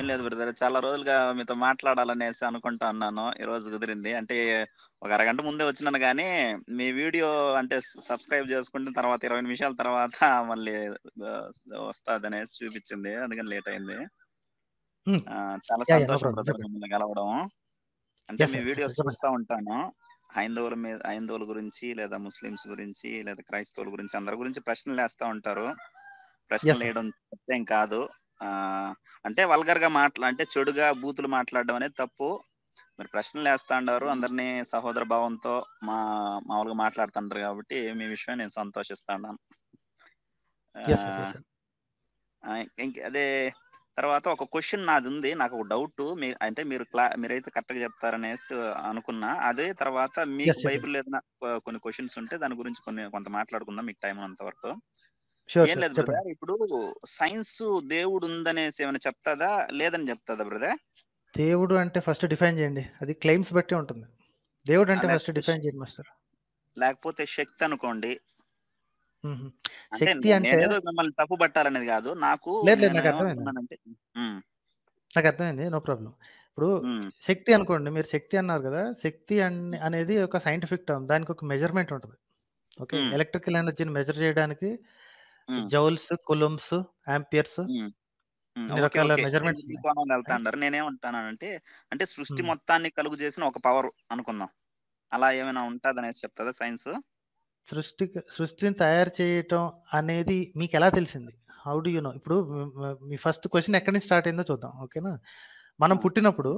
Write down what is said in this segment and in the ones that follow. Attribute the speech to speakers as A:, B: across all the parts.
A: లేదు బ్రదర్ చాలా రోజులుగా మీతో మాట్లాడాలనేసి అనుకుంటా ఉన్నాను ఈ రోజు కుదిరింది అంటే ఒక అరగంట ముందే వచ్చినాను కానీ మీ వీడియో అంటే సబ్స్క్రైబ్ చేసుకుంటే తర్వాత ఇరవై నిమిషాల తర్వాత మళ్ళీ వస్తుంది అనేసి చూపించింది అందుకని లేట్ అయింది
B: Hmm.
A: ఆ, చాలా
B: Yeah, yeah, no
A: సంతోషం
B: problem,
A: బ్రదర్
B: చెప్పండి.
A: మిమ్మల్ని కలవడం అంటే
B: Yes,
A: మీ
B: sir, yes,
A: వీడియోస్
B: sir, చెప్పండి.
A: చూస్తా ఉంటాను హైందవుల మీద హైందవుల గురించి లేదా ముస్లిమ్స్ గురించి లేదా క్రైస్తవుల గురించి అందరి గురించి ప్రశ్నలు వేస్తా ఉంటారు ప్రశ్నలు
B: sir.
A: వేయడం తప్పేం కాదు ఆ అంటే వల్గర్ గా మాట్లా అంటే చెడుగా బూతులు మాట్లాడడం అనేది తప్పు మీరు ప్రశ్నలు వేస్తా ఉండారు అందరినీ సహోదర భావంతో మా మామూలుగా మాట్లాడుతుంటారు కాబట్టి మీ విషయం నేను సంతోషిస్తాను
B: Yes, sir, yes, sir.
A: ఇంక అదే తర్వాత ఒక క్వశ్చన్ నాది ఉంది నాకు ఒక డౌట్ మీ అంటే మీరు క్లా మీరైతే కరెక్ట్ గా చెప్తారనేసి అనుకున్నా అదే తర్వాత మీకు
B: Yes, yes, sir.
A: బైబిల్ ఏదైనా కొ- కొన్ని క్వశ్చన్స్ ఉంటే దాని గురించి కొన్ని కొంత మాట్లాడుకుందాం మీకు టైం ఉన్నంత వరకు
B: Sure,
A: ఏం
B: sir,
A: లేదు
B: చెప్పండి.
A: బ్రదర్ ఇప్పుడు సైన్స్ దేవుడు ఉందనేసి ఏమైనా చెప్తాదా లేదని చెప్తాదా బ్రదర్
B: దేవుడు అంటే ఫస్ట్ డిఫైన్ చేయండి అది క్లెయిమ్స్ బట్టి ఉంటుంది దేవుడు అంటే ఫస్ట్
A: లేకపోతే
B: డిఫైన్ చేయండి మాస్టర్
A: లేకపోతే శక్తి అనుకోండి
B: మ్మ్.
A: అంటే
B: శక్తి
A: నే-
B: అంటే
A: నేనేదో మిమ్మల్ని తప్పు పట్టాలనేది కాదు నాకు
B: లేదు లేదు
A: నేను
B: నాకు అర్థమైంది
A: ఏమనుకున్నానంటే ఉమ్,
B: నాకు అర్థమైంది నో ప్రాబ్లం ఇప్పుడు
A: ఉమ్,
B: శక్తి అనుకోండి మీరు శక్తి అన్నారు కదా శక్తి అన్- అనేది ఒక సైంటిఫిక్ టర్మ్ దానికి ఒక మెజర్మెంట్ ఉంటుంది ఓకే
A: ఉమ్,
B: ఎలక్ట్రికల్ ఎనర్జీని మెజర్ చేయడానికి
A: ఉమ్,
B: జౌల్స్ కులుమ్స్ ఆంపియర్స్
A: ఉమ్. ఉమ్,
B: ఇన్ని
A: ఓకే
B: రకాల
A: ఓకే
B: మెజర్మెంట్స్
A: ఈ
B: ఉన్నాయి
A: కోణంలో వెళ్తా
B: right?
A: అంటారు నేనేమంటానంటే అంటే సృష్టి
B: మ్మ్.
A: మొత్తాన్ని కలుగు చేసిన ఒక పవర్ అనుకుందాం అలా ఏమైనా ఉంటదనేసి చెప్తుందా సైన్స్
B: సృష్టి సృష్టిని తయారు చేయటం అనేది మీకు ఎలా తెలిసింది హౌ డు యు నో ఇప్పుడు మ్- మ్- మీ ఫస్ట్ క్వశ్చన్ ఎక్కడి నుంచి స్టార్ట్ అయిందో చూద్దాం ఓకేనా మనం పుట్టినప్పుడు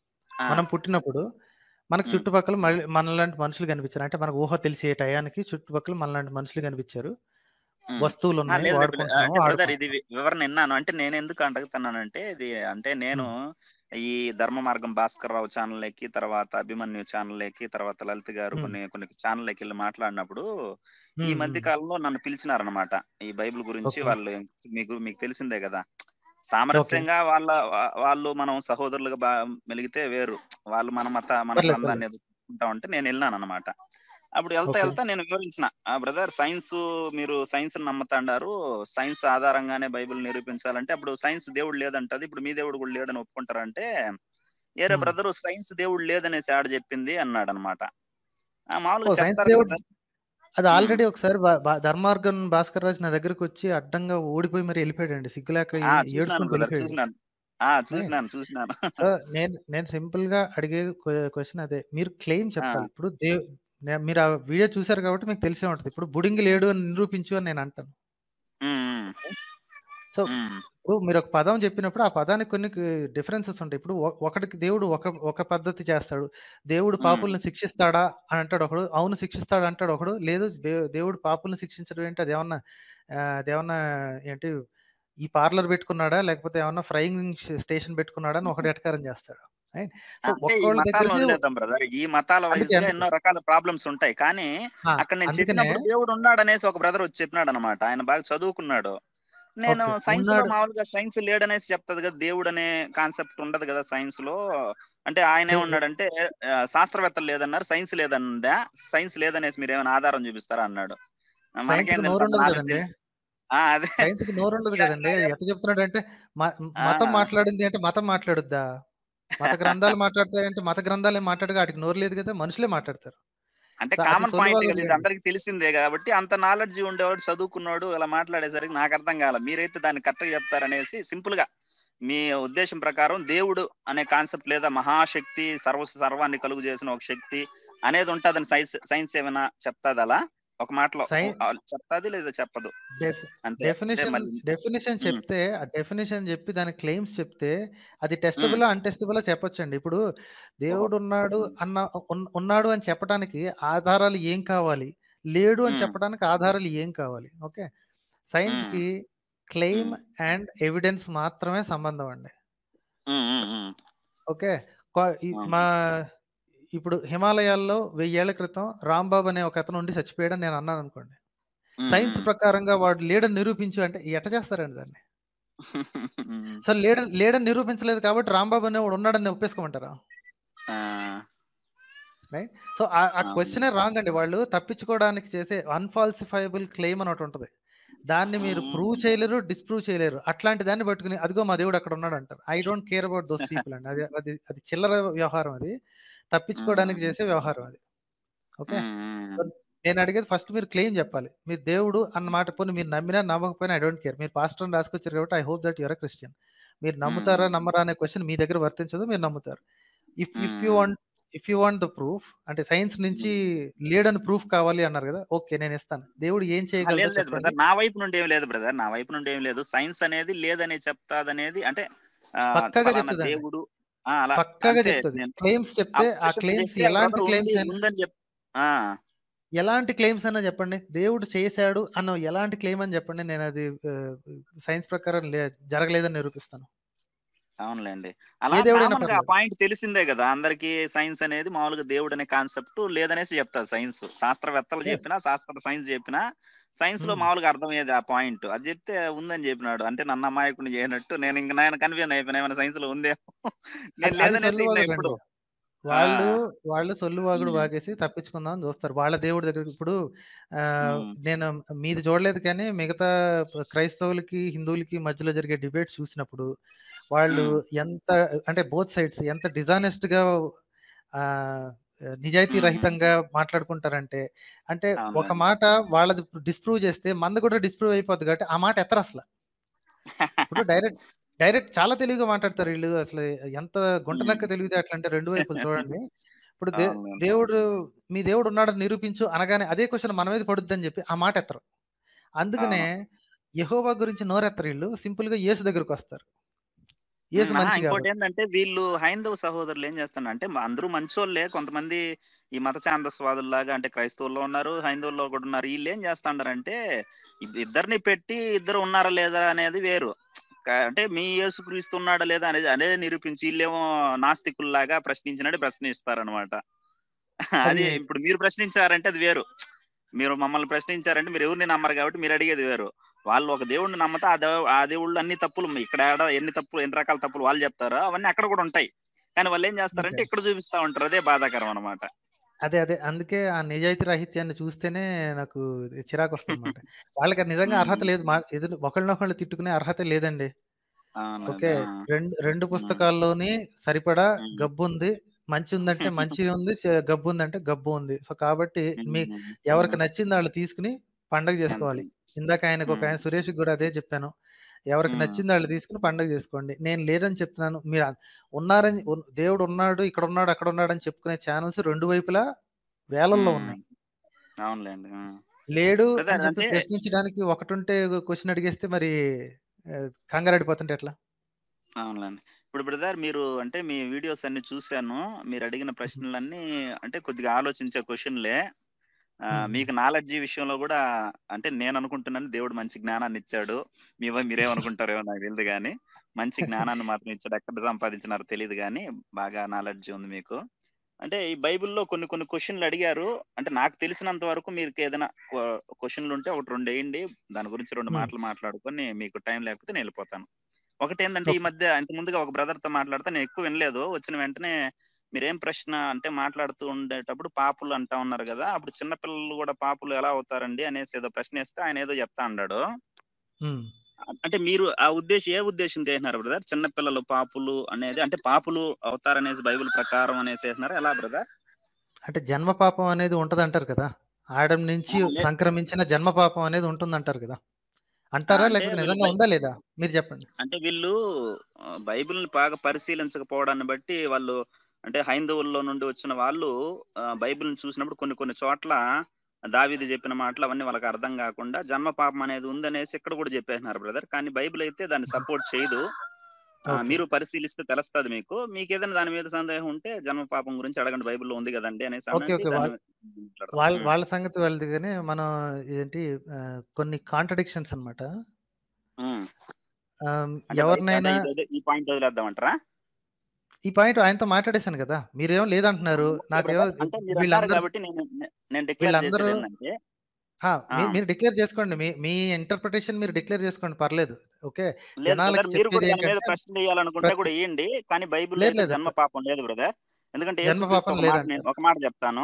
B: మనం పుట్టినప్పుడు మనకు
A: మ్.
B: చుట్టుపక్కల మళ్ళీ మనలాంటి మనుషులు కనిపించారు అంటే మనకు ఊహ తెలిసే టయానికి చుట్టుపక్కల మనలాంటి మనుషులు కనిపించారు వస్తువులు ఉన్నాయి
A: లేదు
B: వాడుకుంటున్నాము
A: అంటే బ్రదర్ ఇది
B: ఆడుకుంటున్నాం
A: వి- వివరణ విన్నాను అంటే నేను ఎందుకు అడుగుతున్నానంటే ఇది అంటే నేను ఈ ధర్మ మార్గం భాస్కర్ రావు ఛానల్ ఎక్కి తర్వాత అభిమన్యు ఛానల్ ఎక్కి తర్వాత లలిత్ గారు
B: మ్.
A: కొన్ని కొన్ని ఛానల్ ఎక్కి వెళ్ళి మాట్లాడినప్పుడు ఈ
B: మ్,
A: మధ్య
B: మ్.
A: కాలంలో నన్ను పిలిచినారనమాట ఈ బైబిల్ గురించి
B: ఓకే
A: వాళ్ళు మీకు మీకు తెలిసిందే కదా
B: ఓకే
A: సామరస్యంగా వాళ్ళ వా- వాళ్ళు మనం సహోదరులుగా బా మెలిగితే వేరు వాళ్ళు మన మత మన
B: పర్లేదు
A: గ్రంథాన్ని
B: పర్లేదు
A: ఎదుర్కొంటా ఉంటే నేను వెళ్ళాను అనమాట అప్పుడు వెళ్తా
B: ఓకే
A: వెళ్తా నేను వివరించిన ఆ బ్రదర్ సైన్స్ మీరు సైన్స్ నమ్ముతాండారు సైన్స్ ఆధారంగానే బైబిల్ నిరూపించాలంటే అప్పుడు సైన్స్ దేవుడు లేదంటది ఇప్పుడు మీ దేవుడు కూడా లేడని ఒప్పుకుంటారంటే ఏరే
B: మ్.
A: బ్రదర్ సైన్స్ దేవుడు లేదనేసి ఆడ చెప్పింది అన్నాడు అనమాట
B: ఓ
A: మామూలుగా
B: సైన్స్
A: చెప్తారు
B: దేవుడు
A: కదా
B: అది
A: ఉమ్.
B: ఆల్రెడీ ఒకసారి బా- బా- ధర్మార్గన్ భాస్కర్ రాజు నా దగ్గరకు వచ్చి అడ్డంగా ఓడిపోయి మరి వెళ్ళిపోయాడండి సిగ్గులేక
A: ఆ
B: ఏ-
A: చూసినాను
B: ఏడ్చుకుంటూ
A: బ్రదర్
B: వెళ్ళిపోయాడు
A: చూసినాను ఆ
B: ఏ?
A: చూసినాను చూసినాను
B: సో నేను నేను సింపుల్ గా అడిగే క్వశ్చన్ అదే మీరు క్లెయిమ్
A: ఆ,
B: చెప్పాలి ఇప్పుడు దేవ్ నే- మీరు ఆ వీడియో చూసారు కాబట్టి మీకు తెలిసే ఉంటుంది ఇప్పుడు బుడింగి లేడు అని నిరూపించు అని నేను అంటాను
A: ఉమ్,
B: సో
A: ఉమ్,
B: ఇప్పుడు మీరు ఒక పదం చెప్పినప్పుడు ఆ పదానికి కొన్ని డిఫరెన్సెస్ ఉంటాయి ఇప్పుడు ఒ- ఒకడికి దేవుడు ఒక ఒక పద్ధతి చేస్తాడు దేవుడు
A: ఉమ్,
B: పాపుల్ని శిక్షిస్తాడా అని అంటాడు ఒకడు అవును శిక్షిస్తాడు అంటాడు ఒకడు లేదు దే- దేవుడు పాపుల్ని శిక్షించడం ఏంటి అది ఏమన్నా ఆ, అదేమన్నా ఏంటి ఈ పార్లర్ పెట్టుకున్నాడా లేకపోతే ఏమన్నా ఫ్రైయింగ్ స్టేషన్ పెట్టుకున్నాడా అని ఒకటి ఎటకారం చేస్తాడు రైట్ సో
A: అంటే ఈ
B: ఒక్కోళ్ళ
A: మతాలను
B: దగ్గరికి
A: వదిలేద్దాం బ్రదర్ ఈ మతాల వైజ్
B: అందుకే
A: గా
B: అందుకే
A: ఎన్నో రకాల ప్రాబ్లమ్స్ ఉంటాయి కానీ
B: ఆ,
A: అక్కడ నేను
B: అందుకనే
A: చెప్పినప్పుడు దేవుడు ఉన్నాడు అనేసి ఒక బ్రదర్ వచ్చి చెప్పినాడు అనమాట ఆయన బాగా చదువుకున్నాడు నేను
B: ఓకే
A: సైన్స్ లో
B: ఉన్నాడు
A: మామూలుగా సైన్స్ లేడనేసి చెప్తది కదా దేవుడు అనే కాన్సెప్ట్ ఉండదు కదా సైన్స్ లో అంటే ఆయన
B: చే-
A: ఏమన్నాడంటే ఆ, శాస్త్రవేత్తలు లేదన్నారు సైన్స్ లేదన్నదా సైన్స్ లేదనేసి మీరు ఏమైనా ఆధారం చూపిస్తారా అన్నాడు ఆ,
B: సైన్స్
A: మనకేం
B: కి
A: తెలుసు
B: నోరు
A: అంత
B: ఉండదు
A: నాలెడ్జ్
B: కదండి
A: అదే
B: సైన్స్ కి నోరు ఉండదు కదండి ఎట్లా చెప్తున్నాడు అంటే మ-
A: ఆ,
B: మతం మాట్లాడింది అంటే మతం మాట్లాడుద్దా మత గ్రంథాలు మాట్లాడతాయంటే మత గ్రంథాలు ఏం మాట్లాడగా వాటికి నోరు లేదు కదా మనుషులే మాట్లాడతారు
A: అంటే
B: సో అది
A: కామన్
B: సొల్లు
A: పాయింట్
B: వాళ్ళు
A: కదా ఇది
B: వదిలేయండి
A: అందరికి తెలిసిందే కాబట్టి అంత నాలెడ్జ్ ఉండేవాడు చదువుకున్నాడు అలా మాట్లాడేసరికి నాకు అర్థం కాల మీరైతే దాన్ని కరెక్ట్ గా చెప్తారనేసి సింపుల్ గా మీ ఉద్దేశం ప్రకారం దేవుడు అనే కాన్సెప్ట్ లేదా మహాశక్తి సర్వ సర్వాన్ని కలుగు చేసిన ఒక శక్తి అనేది ఉంటదని సైన్స్ సైన్స్ ఏమైనా చెప్తాది అలా ఒక మాటలో
B: సైన్
A: ఆ, చెప్తాది లేదా చెప్పదు అంతే అంటే
B: డెఫినేషన్
A: మళ్ళీ
B: డెఫినేషన్
A: ఉమ్,
B: చెప్తే ఆ డెఫినేషన్ చెప్పి దాని క్లెయిమ్స్ చెప్తే అది
A: ఉమ్,
B: టెస్టబుల్ అన్టెస్టబుల్ చెప్పొచ్చండి ఇప్పుడు
A: ఓహో
B: దేవుడు ఉన్నాడు
A: ఉమ్,
B: అన్న ఉన్- ఉన్నాడు అని చెప్పడానికి ఆధారాలు ఏం కావాలి లేడు అని
A: ఉమ్,
B: చెప్పడానికి ఆధారాలు ఏం కావాలి ఓకే సైన్స్
A: ఉమ్,
B: కి క్లెయిమ్
A: ఉమ్,
B: అండ్ ఎవిడెన్స్ మాత్రమే సంబంధం అండి
A: ఉమ్, ఉమ్, ఉమ్,
B: ఓకే కొ- ఈ
A: ఉమ్,
B: మా ఇప్పుడు హిమాలయాల్లో వెయ్యేళ్ల క్రితం రాంబాబు అనే ఒక అతను ఉండి చచ్చిపోయాడని నేను అన్నాను అనుకోండి
A: ఉమ్,
B: సైన్స్
A: ఉమ్,
B: ప్రకారంగా వాడు లేడని నిరూపించు అంటే ఎట్ట చేస్తారండి దాన్ని
A: ఉమ్,
B: సో లేడ లేడని నిరూపించలేదు కాబట్టి రాంబాబు అనేవాడు ఉన్నాడని ఒప్పేసుకోమంటారా
A: ఆ,
B: రైట్ సో ఆ
A: అవును
B: క్వశ్చనే రాంగ్ అండి వాళ్ళు తప్పించుకోవడానికి చేసే అన్ఫాల్సిఫైబుల్ క్లెయిమ్ అని ఒకటి ఉంటుంది దాన్ని మీరు ప్రూవ్ చేయలేరు డిస్ప్రూవ్ చేయలేరు అట్లాంటి దాన్ని పట్టుకుని అదిగో మా దేవుడు అక్కడ ఉన్నాడు అంటారు I don't care about those people అండి అది అది అది చిల్లర వ్యవహారం అది తప్పించుకోవడానికి చేసే వ్యవహారం అది ఓకే నేను అడిగేది ఫస్ట్ మీరు క్లెయిమ్ చెప్పాలి మీరు దేవుడు అన్న మాట పోనీ మీరు నమ్మినా నమ్మకపోయినా ఐ డోంట్ కేర్ మీరు పాస్టర్ అని రాసుకొచ్చారు కాబట్టి I hope that your Christian మీరు నమ్ముతారా నమ్మరా అనే క్వశ్చన్ మీ దగ్గర వర్తించదు మీరు నమ్ముతారు if if you want if you want the proof అంటే సైన్స్ నుంచి లేడని ప్రూఫ్ కావాలి అన్నారు కదా ఓకే నేను ఇస్తాను దేవుడు ఏం
A: లేదు
B: చేయగలదో
A: లేదు
B: చెప్పండి
A: బ్రదర్ నా వైపు నుండి ఏం లేదు బ్రదర్ నా వైపు నుండి ఏం లేదు సైన్స్ అనేది లేదని చెప్తాదనేది అంటే ఆ,
B: పక్కాగా
A: ఫలానా
B: చెప్తుందండి.
A: దేవుడు ఆ, అలా
B: పక్కాగా
A: అంతే
B: చెప్తుంది
A: నేను
B: క్లెయిమ్స్ చెప్తే ఆ
A: objection
B: క్లెయిమ్స్
A: చెప్తే
B: ఎలాంటి
A: brother
B: క్లెయిమ్స్
A: ఉంది
B: అయినా
A: ఉందని చెప్ ఆ,
B: ఎలాంటి క్లెయిమ్స్ అన్నా చెప్పండి దేవుడు చేశాడు అన్న ఎలాంటి క్లెయిమ్ అని చెప్పండి నేను అది సైన్స్ ప్రకారం లే జరగలేదని నిరూపిస్తాను
A: అవునులేండి అలా
B: ఏ దేవుడైనా
A: కామన్ గా ఆ
B: పర్లేదు
A: పాయింట్ తెలిసిందే కదా అందరికి సైన్స్ అనేది మామూలుగా దేవుడు అనే కాన్సెప్ట్ లేదనేసి చెప్తారు సైన్స్ శాస్త్రవేత్తలు
B: Yeah.
A: చెప్పినా శాస్త్ర సైన్స్ చెప్పినా సైన్స్ లో
B: Hmm.
A: మామూలుగా అర్థమయ్యేది ఆ పాయింట్ అది చెప్తే ఉందని చెప్పినాడు అంటే నన్ను అమాయకుని చేయనట్టు నేను ఇంక నేను కన్ఫ్యూజన్ అయిపోయినా ఏమైనా సైన్స్ లో ఉందే నేను
B: అది అది
A: లేదనేసి ఇన్నా
B: సొల్లువాగుడు
A: ఇప్పుడు
B: అండి వాళ్ళు వాళ్ళు సొల్లువాగుడు
A: ఉమ్,
B: వాగేసి తప్పించుకుందాం అని చూస్తారు వాళ్ళ దేవుడి దగ్గర ఇప్పుడు ఆ,
A: ఉమ్,
B: నేను మీది చూడలేదు కానీ మిగతా క్రైస్తవులకి హిందువులకి మధ్యలో జరిగే డిబేట్స్ చూసినప్పుడు వాళ్ళు
A: ఉమ్,
B: ఎంత అంటే బోత్ సైడ్స్ ఎంత డిజానెస్ట్ గా ఆ, నిజాయితీ
A: ఉమ్,
B: రహితంగా మాట్లాడుకుంటారంటే అంటే ఒక
A: అవునులేండి
B: మాట వాళ్ళది డిస్ప్రూవ్ చేస్తే మంది కూడా డిస్ప్రూవ్ అయిపోద్ది కాబట్టి ఆ మాట ఎత్తరు అసలు ఇప్పుడు డైరెక్ట్ డైరెక్ట్ చాలా తెలివిగా మాట్లాడతారు వీళ్ళు అసలు ఎంత గుంటనక్క తెలివితే అట్లా అంటే రెండు వైపులు చూడండి ఇప్పుడు దే
A: అవునులేండి
B: దేవుడు మీ దేవుడు ఉన్నాడని నిరూపించు అనగానే అదే క్వశ్చన్ మన మీద పడుద్దని చెప్పి ఆ మాట ఎత్తరు అందుకనే
A: అవును
B: యెహోవా గురించి నోరెత్తరు వీళ్ళు సింపుల్ గా యేసు దగ్గరకు వస్తారు యేసు
A: ఉమ్, ఆహా,
B: మనిషి
A: ఇంకోటి
B: కాబట్టి
A: ఏంటంటే వీళ్ళు హైందవ సహోదరులు ఏం చేస్తున్నారు అంటే అందరూ మంచోళ్ళే కొంతమంది ఈ మత ఛాందస్వాదుల్లాగా అంటే క్రైస్తవుల్లో ఉన్నారు హైందవుల్లో కూడా ఉన్నారు వీళ్ళు ఏం చేస్తాండారంటే ఇద్- ఇద్దరిని పెట్టి ఇద్దరు ఉన్నారా లేదా అనేది వేరు క- అంటే మీ యేసుక్రీస్తు ఉన్నాడా లేదా అనేది అనేది నిరూపించి వీళ్ళేమో నాస్తికుల్లాగా ప్రశ్నించినట్టు ప్రశ్నిస్తారనమాట అది
B: అది
A: ఇప్పుడు మీరు ప్రశ్నించారంటే అది వేరు మీరు మమ్మల్ని ప్రశ్నించారంటే మీరు ఎవరిని నమ్మరు కాబట్టి మీరు అడిగేది వేరు వాళ్ళు ఒక దేవుడిని నమ్మతా ఆ దేవు ఆ దేవుళ్ళు అన్ని తప్పులు ఇక్కడ ఏడ ఎన్ని తప్పులు ఎన్ని రకాల తప్పులు వాళ్ళు చెప్తారో అవన్నీ అక్కడ కూడా ఉంటాయి కానీ వాళ్ళు ఏం చేస్తారంటే
B: ఓకే
A: ఇక్కడ చూపిస్తా ఉంటారు అదే బాధాకరం అనమాట
B: అదే అదే అందుకే ఆ నిజాయితీ రాహిత్యాన్ని చూస్తేనే నాకు చిరాకు వస్తుంది అనమాట వాళ్ళకి నిజంగా అర్హత లేదు మా ఎదురు ఒకళ్ళనొకళ్ళు తిట్టుకునే అర్హత లేదండి ఓకే రెండు రెండు పుస్తకాల్లోని సరిపడా గబ్బు ఉంది మంచి ఉందంటే మంచి ఉంది చె- గబ్బు ఉందంటే గబ్బు ఉంది సో కాబట్టి మీ ఎవరికి నచ్చింది వాళ్ళు తీసుకుని పండగ చేసుకోవాలి ఇందాక ఆయనకు ఒక ఆయన సురేష్ కూడా అదే చెప్పాను ఎవరికి
A: మ్మ్.
B: నచ్చింది వాళ్ళు తీసుకుని పండగ చేసుకోండి నేను లేదని చెప్తున్నాను మీరు అ- ఉన్నారని ఉన్- దేవుడు ఉన్నాడు ఇక్కడ ఉన్నాడు అక్కడ ఉన్నాడు అని చెప్పుకునే ఛానల్స్ రెండు వైపులా వేలల్లో ఉన్నాయి
A: అవునులేండి ఆ.
B: లేడు
A: Brother,
B: అని చెప్పి
A: అంటే-
B: ప్రశ్నించడానికి ఒకటి ఉంటే క్వశ్చన్ అడిగేస్తే మరి ఆ, కంగారడిపోతుంటే ఎట్లా
A: అవునులేండి ఇప్పుడు బ్రదర్ మీరు అంటే మీ వీడియోస్ అన్ని చూశాను మీరు అడిగిన ప్రశ్నలన్నీ అంటే కొద్దిగా ఆలోచించే క్వశ్చన్లే ఆ,
B: మ్మ్.
A: మీకు నాలెడ్జీ విషయంలో కూడా అంటే నేను అనుకుంటున్నాను దేవుడు మంచి జ్ఞానాన్ని ఇచ్చాడు మీ మీరేమనుకుంటారేమో నాకు తెలియదు కానీ మంచి జ్ఞానాన్ని మాత్రం ఇచ్చాడు ఎక్కడ సంపాదించినారో తెలియదు కానీ బాగా నాలెడ్జ్ ఉంది మీకు అంటే ఈ బైబిల్లో కొన్ని కొన్ని క్వశ్చన్లు అడిగారు అంటే నాకు తెలిసినంత వరకు మీరు ఏదైనా క్వశ్చన్లు ఉంటే ఒకటి రెండు వేయండి దాని గురించి రెండు
B: మ్మ్.
A: మాటలు మాట్లాడుకొని మీకు టైం లేకపోతే నేను వెళ్ళిపోతాను ఒకటి ఏంటంటే ఈ
B: ఓకే.
A: మధ్య ఇంత ముందుగా ఒక బ్రదర్ తో మాట్లాడితే నేను ఎక్కువ వినలేదు వచ్చిన వెంటనే మీరేం ప్రశ్న అంటే మాట్లాడుతూ ఉండేటప్పుడు పాపులు అంటా ఉన్నారు కదా అప్పుడు చిన్నపిల్లలు కూడా పాపులు ఎలా అవుతారండి అనేసి ఏదో ప్రశ్న వేస్తే ఆయన ఏదో చెప్తా అన్నాడు
B: మ్మ్.
A: అంటే మీరు ఆ ఉద్దేశం ఏ ఉద్దేశం చేసినారు బ్రదర్ చిన్నపిల్లలు పాపులు అనేది అంటే పాపులు అవుతారనేసి బైబిల్ ప్రకారం అనేసి వేసినారు ఎలా బ్రదర్
B: అంటే జన్మ పాపం అనేది ఉంటది అంటారు కదా ఆడం నుంచి
A: ఆ, లే-
B: సంక్రమించిన జన్మ పాపం అనేది ఉంటుంది అంటారు కదా అంటారా
A: అంటే
B: లేకపోతే
A: వీళ్ళు
B: నిజంగా
A: బై-
B: ఉందా లేదా మీరు చెప్పండి
A: అంటే వీళ్ళు ఆ, బైబిల్ని బాగా పరిశీలించకపోవడాన్ని బట్టి వాళ్ళు అంటే హైందవుల్లో నుండి వచ్చిన వాళ్ళు ఆ, బైబిల్ని చూసినప్పుడు కొన్ని కొన్ని చోట్ల దావీదు చెప్పిన మాటలు అవన్నీ వాళ్ళకి అర్థం కాకుండా జన్మ పాపం అనేది ఉందనేసి ఇక్కడ కూడా చెప్పేసినారు బ్రదర్ కానీ బైబిల్ అయితే దాన్ని సపోర్ట్ చేయదు ఆ,
B: ఓకే
A: మీరు పరిశీలిస్తే తెలుస్తుంది మీకు మీకు ఏదైనా దాని మీద సందేహం ఉంటే జన్మ పాపం గురించి అడగండి బైబిల్లో ఉంది కదండి అనేసి
B: ఓకే
A: అనండి
B: ఓకే
A: దాన్ని
B: వాళ్ళ
A: మాట్లాడదాం.
B: వాళ్ళ
A: ఉమ్,
B: వాళ్ళ సంగతి వాళ్ళది కానీ మనం ఏంటి ఆ, కొన్ని కాంట్రడిక్షన్స్ అనమాట
A: ఉమ్. అంటే బై-
B: ఎవరినైనా
A: అంటే ఇది- ఈ పాయింట్ వదిలేద్దామంటారా
B: ఈ పాయింట్ ఆయనతో మాట్లాడేశాను కదా మీరేం లేదంటున్నారు నాకేమో
A: అంటే మీరు అంటారు
B: వీళ్ళందరూ
A: కాబట్టి నేను నేను డిక్లేర్
B: వీళ్ళందరూ
A: చేసేది ఏంటంటే
B: ఆ,
A: ఆ.
B: మీ- మీరు డిక్లేర్ చేసుకోండి మీ మీ ఇంటర్ప్రిటేషన్ మీరు డిక్లేర్ చేసుకోండి పర్లేదు ఓకే
A: లేదు
B: జనాలకి
A: బ్రదర్ మీరు కూడా
B: చెప్పేది
A: దాని మీద
B: ఏంటంటే
A: ప్రశ్న వేయాలనుకుంటే
B: ప్రతి-
A: కూడా వేయండి కానీ బైబిల్లో
B: లేదు
A: అయితే
B: లేదు
A: జన్మ పాపం లేదు బ్రదర్ ఎందుకంటే
B: జన్మ
A: యేసుక్రీస్తు
B: పాపం
A: ఒక మాట
B: లేదంట
A: నేను ఒక మాట చెప్తాను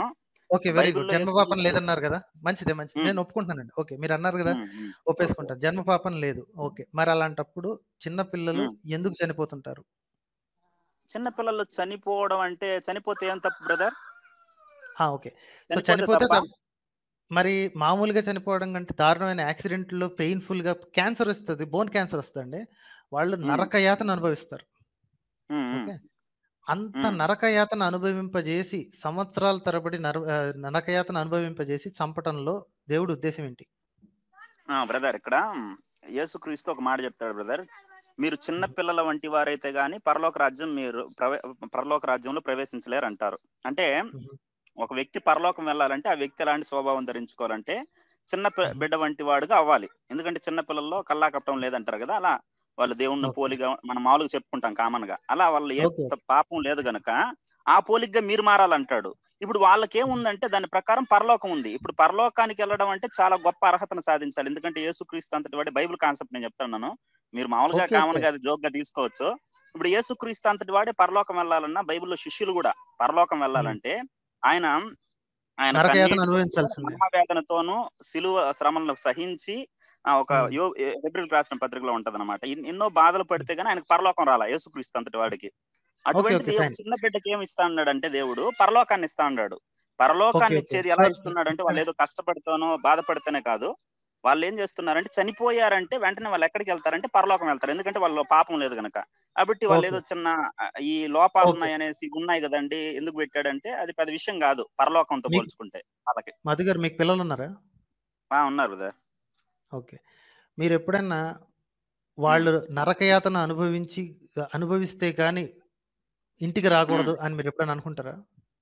B: ఓకే వెరీ గుడ్
A: బైబిల్లో
B: జన్మ పాపం
A: యేసుక్రీస్తు
B: లేదన్నారు కదా మంచిదే మంచిది
A: ఉమ్,
B: నేను ఒప్పుకుంటున్నానండి ఓకే మీరు అన్నారు కదా
A: ఉమ్, ఉమ్,
B: ఒప్పేసుకుంటాను జన్మ పాపం లేదు ఓకే మరి అలాంటప్పుడు చిన్న పిల్లలు
A: ఉమ్.
B: ఎందుకు చనిపోతుంటారు
A: చిన్న పిల్లలు చనిపోవడం అంటే చనిపోతే ఏం తప్పు బ్రదర్
B: ఆ, ఓకే సో
A: చనిపోతే
B: చనిపోతే
A: తప్ప
B: తప్ప- మరి మామూలుగా చనిపోవడం కంటే దారుణమైన యాక్సిడెంట్లో పెయిన్ఫుల్ గా క్యాన్సర్ వస్తుంది బోన్ క్యాన్సర్ వస్తుంది వాళ్ళు
A: ఉమ్,
B: నరకయాతన అనుభవిస్తారు
A: ఉమ్, ఉమ్,
B: ఓకే అంత
A: ఉమ్.
B: నరకయాతన అనుభవింపజేసి సంవత్సరాల తరబడి నర ఆ, నరకయాతన అనుభవింపజేసి చంపటంలో దేవుడి ఉద్దేశం ఏంటి
A: ఆ బ్రదర్ ఇక్కడ యేసుక్రీస్తు ఒక మాట చెప్తాడు బ్రదర్ మీరు చిన్న పిల్లల వంటి వారైతే గాని పరలోక రాజ్యం మీరు ప్రవే పరలోక రాజ్యంలో ప్రవేశించలేరు అంటారు అంటే
B: మ్మ్.
A: ఒక వ్యక్తి పరలోకం వెళ్ళాలంటే ఆ వ్యక్తి ఎలాంటి స్వభావం ధరించుకోవాలంటే చిన్న పి-
B: మ్మ్.
A: బిడ్డ వంటి వాడుగా అవ్వాలి ఎందుకంటే చిన్న పిల్లల్లో కల్లా కప్పడం లేదంటారు కదా అలా వాళ్ళు దేవుణ్ణి
B: ఓకే
A: పోలిగా మనం మామూలుగా చెప్పుకుంటాం కామన్ గా అలా వాళ్ళు ఏ
B: ఓకే
A: త- పాపం లేదు గనక ఆ పోలిగ్గా మీరు మారాలంటాడు ఇప్పుడు వాళ్ళకి ఏముందంటే దాని ప్రకారం పరలోకం ఉంది ఇప్పుడు పరలోకానికి వెళ్ళడం అంటే చాలా గొప్ప అర్హతను సాధించాలి ఎందుకంటే యేసుక్రీస్తు అంతటి వాడి బైబిల్ కాన్సెప్ట్ నేను చెప్తున్నాను మీరు మామూలుగా
B: ఓకే
A: కామన్
B: ఓకే
A: గా అది జోక్ గా తీసుకోవచ్చు ఇప్పుడు యేసుక్రీస్తు అంతటి వాడే పరలోకం వెళ్ళాలన్నా బైబిల్లో శిష్యులు కూడా పరలోకం
B: మ్మ్.
A: వెళ్ళాలంటే ఆయన ఆయన
B: నరకయాతన
A: కన్నీటితో
B: అనుభవించాల్సిందే
A: మహావేదనతోనూ సిలువ శ్రమలను సహించి ఆ ఒక
B: మ్మ్.
A: యో హెబ్రిల్ రాసిన పత్రికలో ఉంటదన్నమాట ఎన్- ఎన్నో బాధలు పడితే గానీ ఆయనకు పరలోకం రాలా యేసుక్రీస్తు అంతటి వాడికి
B: ఓకే
A: అటువంటిది
B: ఓకే
A: ఒక
B: ఫైన్
A: చిన్న బిడ్డకి ఏమి ఇస్తా అన్నాడు అంటే దేవుడు పరలోకాన్ని ఇస్తా అన్నాడు
B: ఓకే
A: పరలోకాన్ని
B: ఓకే
A: ఇచ్చేది ఎలా
B: సో
A: ఇస్తున్నాడు అంటే వాళ్ళు ఏదో కష్టపడితేనో బాధపడితేనే కాదు వాళ్ళు ఏం చేస్తున్నారంటే చనిపోయారంటే వెంటనే వాళ్ళు ఎక్కడికి వెళ్తారంటే పరలోకం వెళ్తారు ఎందుకంటే వాళ్ళు పాపం లేదు గనక కాబట్టి వాళ్ళు
B: ఓకే
A: ఏదో చిన్న ఆ, ఈ లోపాలు
B: ఓకే
A: ఉన్నాయి అనేసి ఉన్నాయి కదండి ఎందుకు పెట్టాడంటే అది పెద్ద విషయం కాదు పరలోకంతో
B: మీకు
A: పోల్చుకుంటే వాళ్ళకి
B: మధు గారు మీకు పిల్లలు ఉన్నారా
A: ఆ ఉన్నారు బ్రదర్
B: ఓకే మీరు ఎప్పుడైనా
A: ఉమ్.
B: వాళ్ళు నరకయాతన అనుభవించి అనుభవిస్తే కానీ ఇంటికి
A: ఉమ్.
B: రాకూడదు అని మీరు ఎప్పుడైనా అనుకుంటారా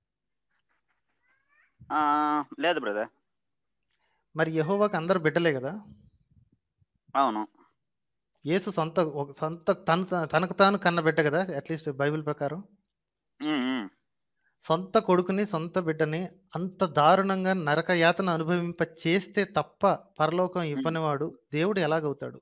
A: ఆ, లేదు బ్రదర్
B: మరి యెహోవాకి అందరు బిడ్డలే కదా
A: అవును
B: యేసు సొంత ఒక సొంత తను తనకు తాను కన్న బిడ్డ కదా అట్లీస్ట్ బైబిల్ ప్రకారం
A: ఉమ్, ఉమ్.
B: సొంత కొడుకుని సొంత బిడ్డని అంత దారుణంగా నరక యాతన అనుభవింప చేస్తే తప్ప పరలోకం
A: ఉమ్.
B: ఇవ్వనివాడు దేవుడు ఎలాగవుతాడు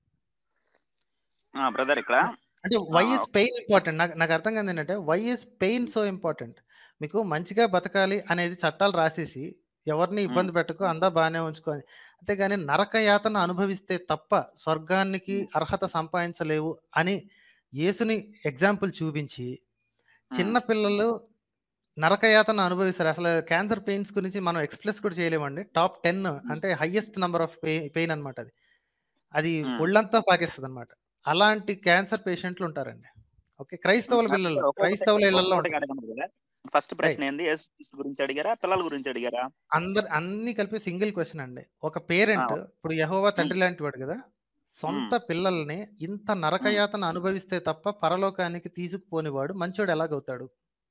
A: ఆ, బ్రదర్ ఇక్కడ
B: అంటే
A: ఆ,
B: వై ఇస్ పెయిన్ ఇంపార్టెంట్ నాకు నాకు అర్థం కాదు ఏంటంటే why is pain so important మీకు మంచిగా బతకాలి అనేది చట్టాలు రాసేసి ఎవరిని
A: ఉమ్,
B: ఇబ్బంది పెట్టకు అందా బాగానే ఉంచుకోని అంతేగాని నరక యాతన అనుభవిస్తే తప్ప స్వర్గానికి
A: ఉమ్,
B: అర్హత సంపాదించలేవు అని యేసుని ఎగ్జాంపుల్ చూపించి చిన్న
A: ఉమ్,
B: పిల్లలు నరకయాతన అనుభవిస్తారు అసలు క్యాన్సర్ పెయిన్స్ గురించి మనం ఎక్స్ప్రెస్ కూడా చేయలేమండి టాప్ టెన్
A: ఉమ్,
B: అంటే హైయెస్ట్ నెంబర్ ఆఫ్ పెయిన్ అన్నమాట అది అది
A: ఉమ్.
B: ఒళ్ళంతా పాకేస్తుంది అనమాట అలాంటి క్యాన్సర్ పేషెంట్లు ఉంటారండి ఓకే
A: ఉమ్.
B: క్రైస్తవుల
A: ఆ,
B: పిల్లలు
A: బ్రదర్ ఒక్కొక్కటి
B: క్రైస్తవుల ఇళ్లలో
A: ఒక్కొక్కటి
B: ఉంటుంది
A: అడగండి బ్రదర్ ఫస్ట్
B: రైట్
A: ప్రశ్న ఏంది యేసుక్రీస్తు గురించి అడిగారా పిల్లల గురించి అడిగారా
B: అందరు అన్ని కలిపి సింగిల్ క్వశ్చన్ అండి ఒక
A: ఆ,
B: పేరెంట్ ఇప్పుడు యహోవా
A: ఉమ్,
B: తండ్రి లాంటి వాడు కదా
A: ఉమ్,
B: సొంత పిల్లల్ని ఇంత
A: ఉమ్.
B: నరకయాతన అనుభవిస్తే తప్ప పరలోకానికి తీసుకుపోనివాడు మంచోడు ఎలాగవుతాడు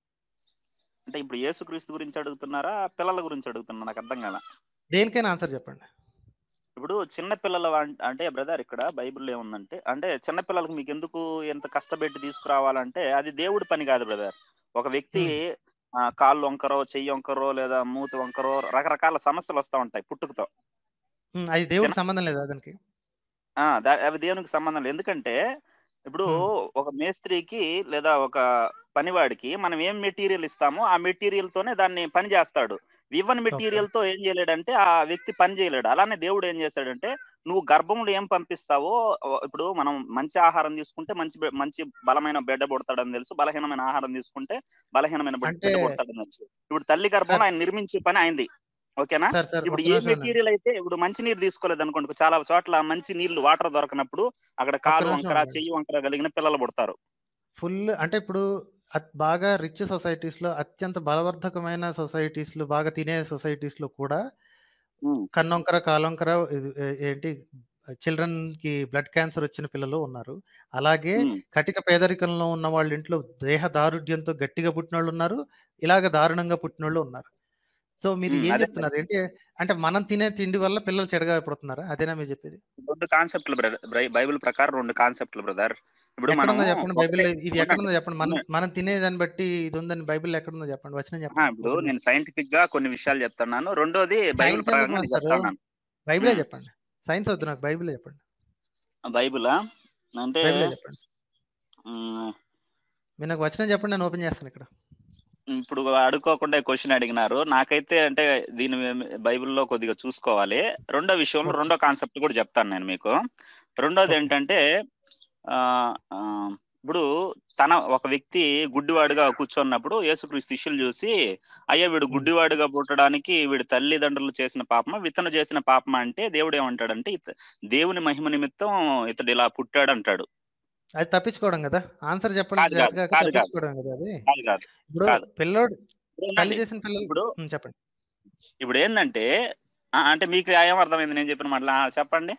A: అంటే ఇప్పుడు యేసుక్రీస్తు గురించి అడుగుతున్నారా పిల్లల గురించి అడుగుతున్నా నాకు అర్థం కాల
B: దేనికైనా ఆన్సర్ చెప్పండి
A: ఇప్పుడు చిన్న పిల్లల వాన్- అంటే బ్రదర్ ఇక్కడ బైబిల్లో ఏముందంటే అంటే చిన్న పిల్లలకు మీకు ఎందుకు ఎంత కష్టపెట్టి తీసుకురావాలంటే అది దేవుడి పని కాదు బ్రదర్ ఒక వ్యక్తి
B: ఉమ్,
A: ఆ, కాళ్ళు వంకరో చెయ్యి వంకరో లేదా మూతి వంకరో రకరకాల సమస్యలు వస్తూ ఉంటాయి పుట్టుకతో
B: ఉమ్, అది దేవుడికి సంబంధం లేదా దానికి
A: ఆ దా- అవి దేవునికి సంబంధం లేదు ఎందుకంటే ఇప్పుడు
B: ఉమ్,
A: ఒక మేస్త్రికి లేదా ఒక పనివాడికి మనం ఏం మెటీరియల్ ఇస్తామో ఆ మెటీరియల్ తోనే దాన్ని పని చేస్తాడు ఇవ్వని
B: ఓకే
A: మెటీరియల్ తో ఏం చేయలేడంటే ఆ వ్యక్తి పని చేయలేడు అలానే దేవుడు ఏం చేస్తాడంటే నువ్వు గర్భంలో ఏం పంపిస్తావో ఓ- ఇప్పుడు మనం మంచి ఆహారం తీసుకుంటే మంచి బె- మంచి బలమైన బిడ్డ పుడతాడని తెలుసు బలహీనమైన ఆహారం తీసుకుంటే బలహీనమైన బిడ్డ
B: అంటే
A: బిడ్డ పుడతాడని తెలుసు ఇప్పుడు తల్లి
B: సార్
A: గర్భంలో ఆయన నిర్మించే పని అయింది ఓకేనా
B: సార్ సార్
A: ఇప్పుడు
B: ఒక్క
A: ఏ
B: నిమిషం ఉండండి
A: మెటీరియల్ అయితే ఇప్పుడు మంచి నీరు తీసుకోలేదు అనుకోండి చాలా చోట్ల మంచి నీళ్లు వాటర్ దొరకనప్పుడు అక్కడ
B: ఒక్క
A: కాలు
B: నిమిషం
A: వంకర
B: ఉండండి
A: చెయ్యి వంకర కలిగిన పిల్లలు పుడతారు
B: ఫుల్ అంటే ఇప్పుడు అత్- బాగా రిచ్ సొసైటీస్ లో అత్యంత బలవర్ధకమైన సొసైటీస్ లో బాగా తినే సొసైటీస్ లో కూడా
A: ఉమ్,
B: కన్నొంకర కాలొంకర ఇది, ఏ- ఏంటి చిల్డ్రన్ కి బ్లడ్ క్యాన్సర్ వచ్చిన పిల్లలు ఉన్నారు అలాగే
A: ఉమ్,
B: కటిక పేదరికంలో ఉన్న వాళ్ళ ఇంట్లో దేహ దారుఢ్యంతో గట్టిగా పుట్టిన వాళ్ళు ఉన్నారు ఇలాగ దారుణంగా పుట్టిన వాళ్ళు ఉన్నారు సో మీరు
A: ఉమ్,
B: ఏం
A: అదే
B: చెప్తున్నారు ఏంటి అంటే మనం తినే తిండి వల్ల పిల్లలు చెడగా పుడుతున్నారా అదేనా మీరు చెప్పేది
A: రెండు కాన్సెప్ట్లు బ్రదర్ బైబిల్ ప్రకారం రెండు కాన్సెప్ట్లు బ్రదర్ ఇప్పుడు మనము
B: ఎక్కడుందో చెప్పండి
A: ఒకటే
B: బైబిల్లో ఇది ఎక్కడుందో
A: ఉండండి
B: చెప్పండి మనం
A: ఉండండి.
B: మనం తినేదాన్ని బట్టి ఇది ఉందని బైబిల్ ఎక్కడుందో చెప్పండి వచ్చిన
A: ఆహా,
B: చెప్పండి
A: ఇప్పుడు
B: ఓపెన్
A: నేను సైంటిఫిక్ గా కొన్ని విషయాలు చెప్తున్నాను రెండోది బైబిల్
B: సైన్స్ ఎందుకు
A: ప్రకారంగా నేను
B: మాస్టారు
A: చెప్తున్నాను
B: బైబిలే
A: ఉమ్,
B: చెప్పండి సైన్స్ వద్దు నాకు బైబిలే చెప్పండి
A: బైబిలా అంటే
B: బైబిలే చెప్పండి
A: ఉమ్,
B: మీరు నాకు వచ్చిన చెప్పండి నేను ఓపెన్ చేస్తాను ఇక్కడ
A: ఇప్పుడు అడుక్కోకుండా క్వశ్చన్ అడిగినారు నాకైతే అంటే దీని మీద బైబిల్లో కొద్దిగా చూసుకోవాలి రెండో విషయంలో
B: ఓకే
A: రెండో కాన్సెప్ట్ కూడా చెప్తాను నేను మీకు రెండోది
B: ఓకే
A: ఏంటంటే ఆ ఆ, ఇప్పుడు తన ఒక వ్యక్తి గుడ్డివాడుగా కూర్చున్నప్పుడు యేసుక్రీస్తు శిష్యులు చూసి అయ్యా వీడు
B: ఉమ్,
A: గుడ్డివాడుగా పుట్టడానికి వీడి తల్లిదండ్రులు చేసిన పాపమా విత్తన చేసిన పాపమా అంటే దేవుడు ఏమంటాడంటే ఇత దేవుని మహిమ నిమిత్తం ఇతడు ఇలా పుట్టాడు అంటాడు
B: అది తప్పించుకోవడం కదా ఆన్సర్ చెప్పడం
A: కాదు కాదు
B: చేతగాక
A: కాదు కాదు
B: తప్పించుకోవడం కదా అది
A: కాదు కాదు
B: ఇప్పుడు
A: కాదు
B: పిల్లోడు
A: ఇప్పుడు
B: తల్లి
A: ఏంటండి
B: చేసిన పిల్లలు
A: ఇప్పుడు
B: ఉమ్, చెప్పండి
A: ఇప్పుడు ఏంటంటే ఆ, అంటే మీకు ఏం అర్థమైంది నేను చెప్పిన మాట చెప్పండి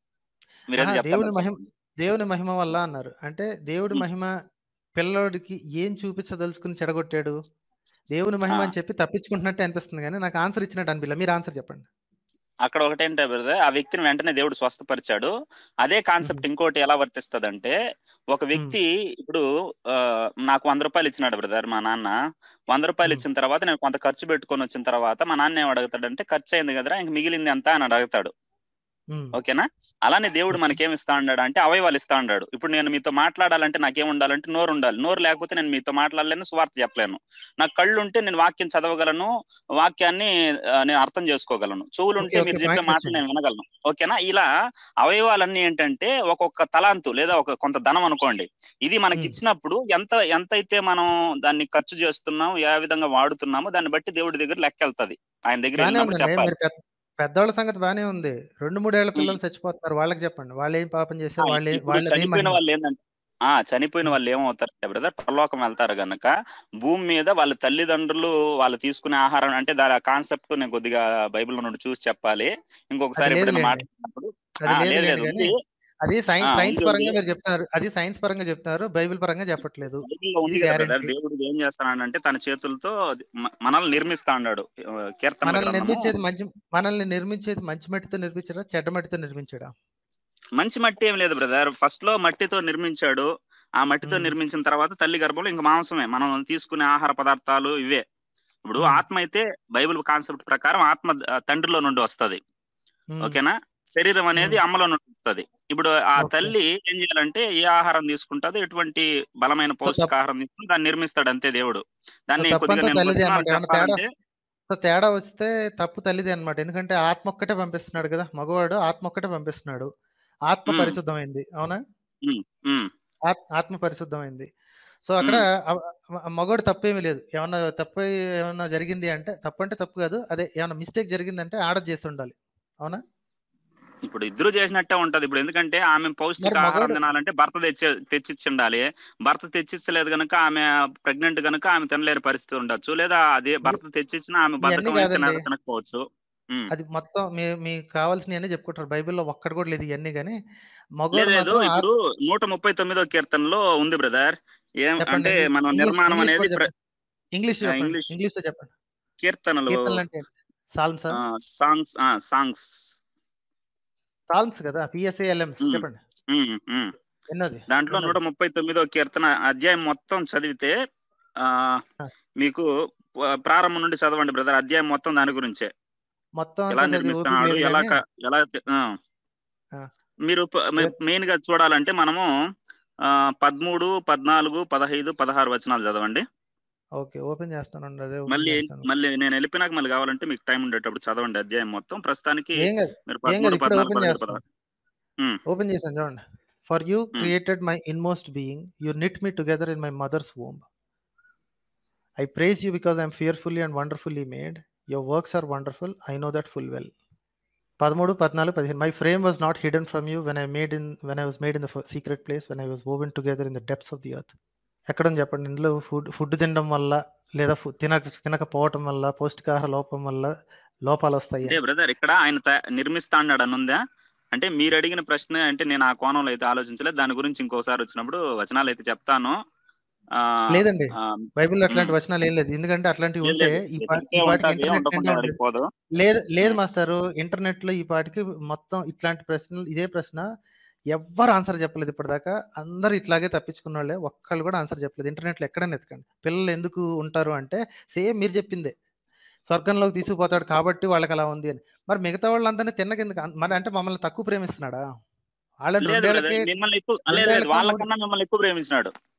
A: మీరు ఏదో
B: ఆహా
A: చెప్తాను
B: దేవుని మహిమ
A: చెప్పండి
B: దేవుని మహిమ వల్ల అన్నారు అంటే దేవుడి
A: ఉమ్,
B: మహిమ పిల్లోడికి ఏం చూపించదలుచుకుని చెడగొట్టాడు దేవుని
A: ఆ,
B: మహిమ అని చెప్పి తప్పించుకుంటున్నట్టే అనిపిస్తుంది కానీ నాకు ఆన్సర్ ఇచ్చినట్టు అనిపించలే మీరు ఆన్సర్ చెప్పండి
A: అక్కడ ఒకటేంటే బ్రదర్ ఆ వ్యక్తిని వెంటనే దేవుడు స్వస్థపరిచాడు అదే
B: ఉమ్,
A: కాన్సెప్ట్ ఇంకోటి ఎలా వర్తిస్తదంటే ఒక
B: ఉమ్,
A: వ్యక్తి ఇప్పుడు ఆ, నాకు వంద రూపాయలు ఇచ్చినాడు బ్రదర్ మా నాన్న వంద రూపాయలు
B: ఉమ్,
A: ఇచ్చిన తర్వాత నేను కొంత ఖర్చు పెట్టుకొని వచ్చిన తర్వాత మా నాన్న ఏం అడుగుతాడంటే ఖర్చు అయింది కదరా ఇంక మిగిలింది ఎంత అని అడుగుతాడు
B: ఉమ్,
A: ఓకేనా అలానే దేవుడు
B: ఓకే
A: మనకేం ఇస్తా ఉన్నాడు అంటే అవయవాలు ఇస్తా ఉన్నాడు ఇప్పుడు నేను మీతో మాట్లాడాలంటే నాకేం ఉండాలంటే నోరు ఉండాలి నోరు లేకపోతే నేను మీతో మాట్లాడలేను స్వార్థ చెప్పలేను నాకు కళ్ళు ఉంటే నేను వాక్యం చదవగలను వాక్యాన్ని ఆ, నేను అర్థం చేసుకోగలను చెవులు
B: ఓకే
A: ఉంటే
B: ఓకే
A: మీరు చెప్పే
B: పాయింట్కి
A: మాటలు
B: వచ్చాను
A: నేను వినగలను ఓకేనా ఇలా అవయవాలన్నీ ఏంటంటే ఒక్కొక్క తలాంతు లేదా ఒక కొంత ధనం అనుకోండి ఇది మనకి
B: ఉమ్,
A: ఇచ్చినప్పుడు ఎంత ఎంత అయితే మనం దాన్ని ఖర్చు చేస్తున్నాం ఏ విధంగా వాడుతున్నామో దాన్ని బట్టి దేవుడి దగ్గర లెక్క వెళ్తది ఆయన దగ్గర
B: బానే
A: వెళ్ళినప్పుడు
B: ఉందండి
A: చెప్పాలి
B: మీరు పెద్ద పెద్దవాళ్ళ సంగతి బానే ఉంది రెండు మూడేళ్ల
A: ఉమ్.
B: పిల్లలు చచ్చిపోతున్నారు వాళ్ళకి చెప్పండి వాళ్ళు ఏం పాపం
A: ఆ,
B: చేశారు వాళ్ళు
A: ఇప్పుడు
B: వాళ్ళదేం
A: చనిపోయిన
B: మహిమ
A: వాళ్ళు ఏంటంటే ఆ చనిపోయిన
B: ఉమ్,
A: వాళ్ళు ఏమవుతారంటే బ్రదర్ పరలోకం వెళ్తారు గనక భూమి మీద వాళ్ళ తల్లిదండ్రులు వాళ్ళు తీసుకునే ఆహారం అంటే దాని కాన్సెప్ట్ నేను కొద్దిగా బైబిల్ నుండి చూసి చెప్పాలి
B: అది
A: ఇంకొకసారి ఎప్పుడైనా
B: లేదులేండి
A: మాట్లాడినప్పుడు
B: అది
A: ఆ లేదు
B: లేదులేండి
A: లేదు
B: కానీ
A: ఉంది
B: అది
A: ఆ
B: సైన్స్ సైన్స్
A: ఉంది ఉంది
B: పరంగా మీరు చెప్తున్నారు అది సైన్స్ పరంగా చెప్తున్నారు బైబిల్ పరంగా చెప్పట్లేదు
A: బైబిల్లో ఉంది
B: ఇది
A: కదా బ్రదర్
B: గ్యారంటీ
A: దేవుడు ఏం చేస్తానంటే తన చేతులతో మ- మనల్ని నిర్మిస్తా అన్నాడు ఆ, కీర్తనల
B: మనల్ని
A: గ్రంథము
B: నిర్మించేది మంచి మనల్ని నిర్మించేది మంచి మట్టితో నిర్మించడా చెడ్డ మట్టితో నిర్మించడా
A: మంచి మట్టి ఏం లేదు బ్రదర్ ఫస్ట్ లో మట్టితో నిర్మించాడు ఆ మట్టితో
B: ఉమ్,
A: నిర్మించిన తర్వాత తల్లి గర్భంలో ఇంకా మాంసమే మనం తీసుకునే ఆహార పదార్థాలు ఇవే ఇప్పుడు
B: ఉమ్,
A: ఆత్మ అయితే బైబిల్ కాన్సెప్ట్ ప్రకారం ఆత్మ ఆ, తండ్రిలో నుండి వస్తది
B: ఉమ్,
A: ఓకేనా శరీరం అనేది
B: ఉమ్,
A: అమ్మలో నుండి వస్తది ఇప్పుడు ఆ
B: ఓకే
A: తల్లి ఏం చేయాలంటే ఏ ఆహారం తీసుకుంటుందో ఎటువంటి బలమైన
B: సో తప్పు
A: పౌష్టికాహారం తీసుకుని దాన్ని నిర్మిస్తాడు అంతే దేవుడు
B: సో
A: దాన్ని కొద్దిగా
B: తప్పంతా
A: నేను
B: తల్లిదే
A: వచనాలు
B: అనమాట ఏమన్నా తేడా
A: చెప్పాలంటే
B: సో తేడా వస్తే తప్పు తల్లిదే అనమాట ఎందుకంటే ఆత్మ ఒక్కటే పంపిస్తున్నాడు కదా మగవాడు ఆత్మ ఒక్కటే పంపిస్తున్నాడు ఆత్మ
A: ఉమ్,
B: పరిశుద్ధమైంది అవునా
A: ఉమ్, ఉమ్,
B: ఆత్- ఆత్మ పరిశుద్ధమైంది సో అక్కడ
A: ఉమ్.
B: ఆ- ఆ మగవాడు తప్పు ఏమీ లేదు ఏమన్నా తప్పు ఏమన్నా జరిగింది అంటే తప్పు అంటే తప్పు కాదు అదే ఏమన్నా మిస్టేక్ జరిగిందంటే ఆడ చేసి ఉండాలి అవునా
A: ఇప్పుడు ఇద్దరు చేసినట్టే ఉంటది ఇప్పుడు ఎందుకంటే ఆమె
B: మరి
A: పౌష్టిక ఆహారం
B: మగవాడు
A: తినాలంటే భర్త తెచ్చి తెచ్చిచ్చి ఉండాలి భర్త తెచ్చిచ్చలేదు కనుక ఆమె ప్రెగ్నెంట్ కనుక ఆమె తినలేని పరిస్థితి ఉండొచ్చు లేదా అదే
B: ఇది
A: భర్త తెచ్చిచ్చినా ఆమె
B: ఇవన్నీ
A: బద్ధకం అయితే
B: కాదండి
A: తిన తినకపోవచ్చు ఉమ్.
B: అది మొత్తం మీ మీకు కావాల్సినవన్నీ చెప్పుకుంటారు బైబిల్లో ఒక్కటి కూడా లేదు ఇవన్నీ కానీ
A: లేదు
B: మగవాడు
A: లేదు
B: మాత్రం ఆ-
A: ఇప్పుడు నూట ముప్పై తొమ్మిదో కీర్తనలో ఉంది బ్రదర్ ఏం
B: చెప్పండి
A: అంటే
B: ఇంగ్లీష్
A: మనం
B: ఇంగ్లీష్
A: నిర్మాణం
B: ఇంగ్లీష్
A: అనేది
B: కూడా
A: ప్ర-
B: చెప్పండి ఇంగ్లీష్
A: ఆ,
B: చెప్పండి
A: ఇంగ్లీష్
B: ఇంగ్లీష్లో చెప్పండి
A: కీర్తనలు
B: కీర్తనలు అంటే సాల్మ్సా
A: సాంగ్స్ సాంగ్స్
B: సాల్మ్స్ కదా పిఎస్ఏఎల్ఎంస్ చెప్పండి ఎన్నోది
A: దాంట్లో
B: ఎన్నోది
A: నూట ముప్పై తొమ్మిదో కీర్తన అధ్యాయం మొత్తం చదివితే ఆ
B: ఆ,
A: మీకు ప- ప్రారంభం నుండి చదవండి బ్రదర్ అధ్యాయం మొత్తం దాని గురించే
B: మొత్తం
A: ఎలా
B: అంతా చదివి ఓపిక
A: నిర్మిస్తున్నాడు
B: లేదు
A: ఎలా
B: కానీ
A: క- ఎలా తె- ఆ.
B: ఆ,
A: మీరు
B: ఏ-
A: మెయిన్ గా చూడాలంటే మనము ఆ, పదమూడు పద్నాలుగు పదహైదు పదహారు వచనాలు చదవండి
B: ఓకే ఓపెన్ చేస్తానండి అదే ఓపెన్
A: మళ్ళీ
B: చేస్తాను
A: మళ్ళీ నేను వెళ్ళిపోయినాక మళ్ళీ కావాలంటే మీకు టైం ఉండేటప్పుడు చదవండి అధ్యాయం మొత్తం ప్రస్తుతానికి
B: ఏం కాదు
A: మీరు
B: ఏం కాదు
A: పదమూడు
B: ఇప్పుడే
A: పద్నాలుగు
B: ఓపెన్
A: పదహైదు
B: చేస్తాను
A: పదహారు ఉమ్,
B: ఓపెన్ చేశాను చూడండి for you
A: um.
B: Created my inmost being you knit me together in my mother's womb I praise you because I'm fearfully and wonderfully made your works are wonderful I know that full well పదమూడు పద్నాలుగు పదిహేను my frame was not hidden from you when I made in when I was made in the secret place when I was woven together in the depths of the earth ఎక్కడని చెప్పండి ఇందులో food food తినడం వల్ల లేదా food తినక తినకపోవటం వల్ల పౌష్టికాహార లోపం వల్ల లోపాలు వస్తాయి
A: అంటే బ్రదర్ ఇక్కడ ఆయన త- నిర్మిస్తా అన్నాడు అని ఉందా అంటే మీరు అడిగిన ప్రశ్న అంటే నేను ఆ కోణంలో అయితే ఆలోచించలేదు దాని గురించి ఇంకోసారి వచ్చినప్పుడు వచనాలు అయితే చెప్తాను ఆ,
B: లేదండి
A: ఆ,
B: బైబిల్లో అట్లాంటి
A: ఉమ్.
B: వచనాలు ఏం లేదు ఎందుకంటే అట్లాంటివి
A: లేదు
B: ఉంటే
A: లేదు
B: ఈ పా-
A: వెతికితే
B: ఈ పాటికి
A: ఉంటది
B: ఇంటర్నెట్
A: ఉండకుండా
B: నిండా ఉండేది
A: అడిగిపోదు
B: లేదు లేదు
A: ఉమ్.
B: మాస్టారు ఇంటర్నెట్ లో ఈ పాటికి మొత్తం ఇట్లాంటి ప్రశ్నలు ఇదే ప్రశ్న ఎవ్వరు ఆన్సర్ చెప్పలేదు ఇప్పటిదాకా అందరు ఇట్లాగే తప్పించుకున్న వాళ్ళే ఒక్కళ్ళు కూడా ఆన్సర్ చెప్పలేదు ఇంటర్నెట్ లో ఎక్కడైనా ఎతకండి పిల్లలు ఎందుకు ఉంటారు అంటే సేమ్ మీరు చెప్పిందే స్వర్గంలోకి తీసుకుపోతాడు కాబట్టి వాళ్ళకి అలా ఉంది అని మరి మిగతా వాళ్ళందరినీ తిన్నకెందుకు అన్- మరి అంటే మమ్మల్ని తక్కువ ప్రేమిస్తున్నాడా వాళ్ళని
A: లేదు బ్రదర్
B: రెండేళ్లకి
A: మిమ్మల్ని ఎక్కువ లేదు లేదు
B: రెండేళ్లకి మూడు
A: వాళ్ళకన్నా మిమ్మల్ని ఎక్కువ ప్రేమించినాడు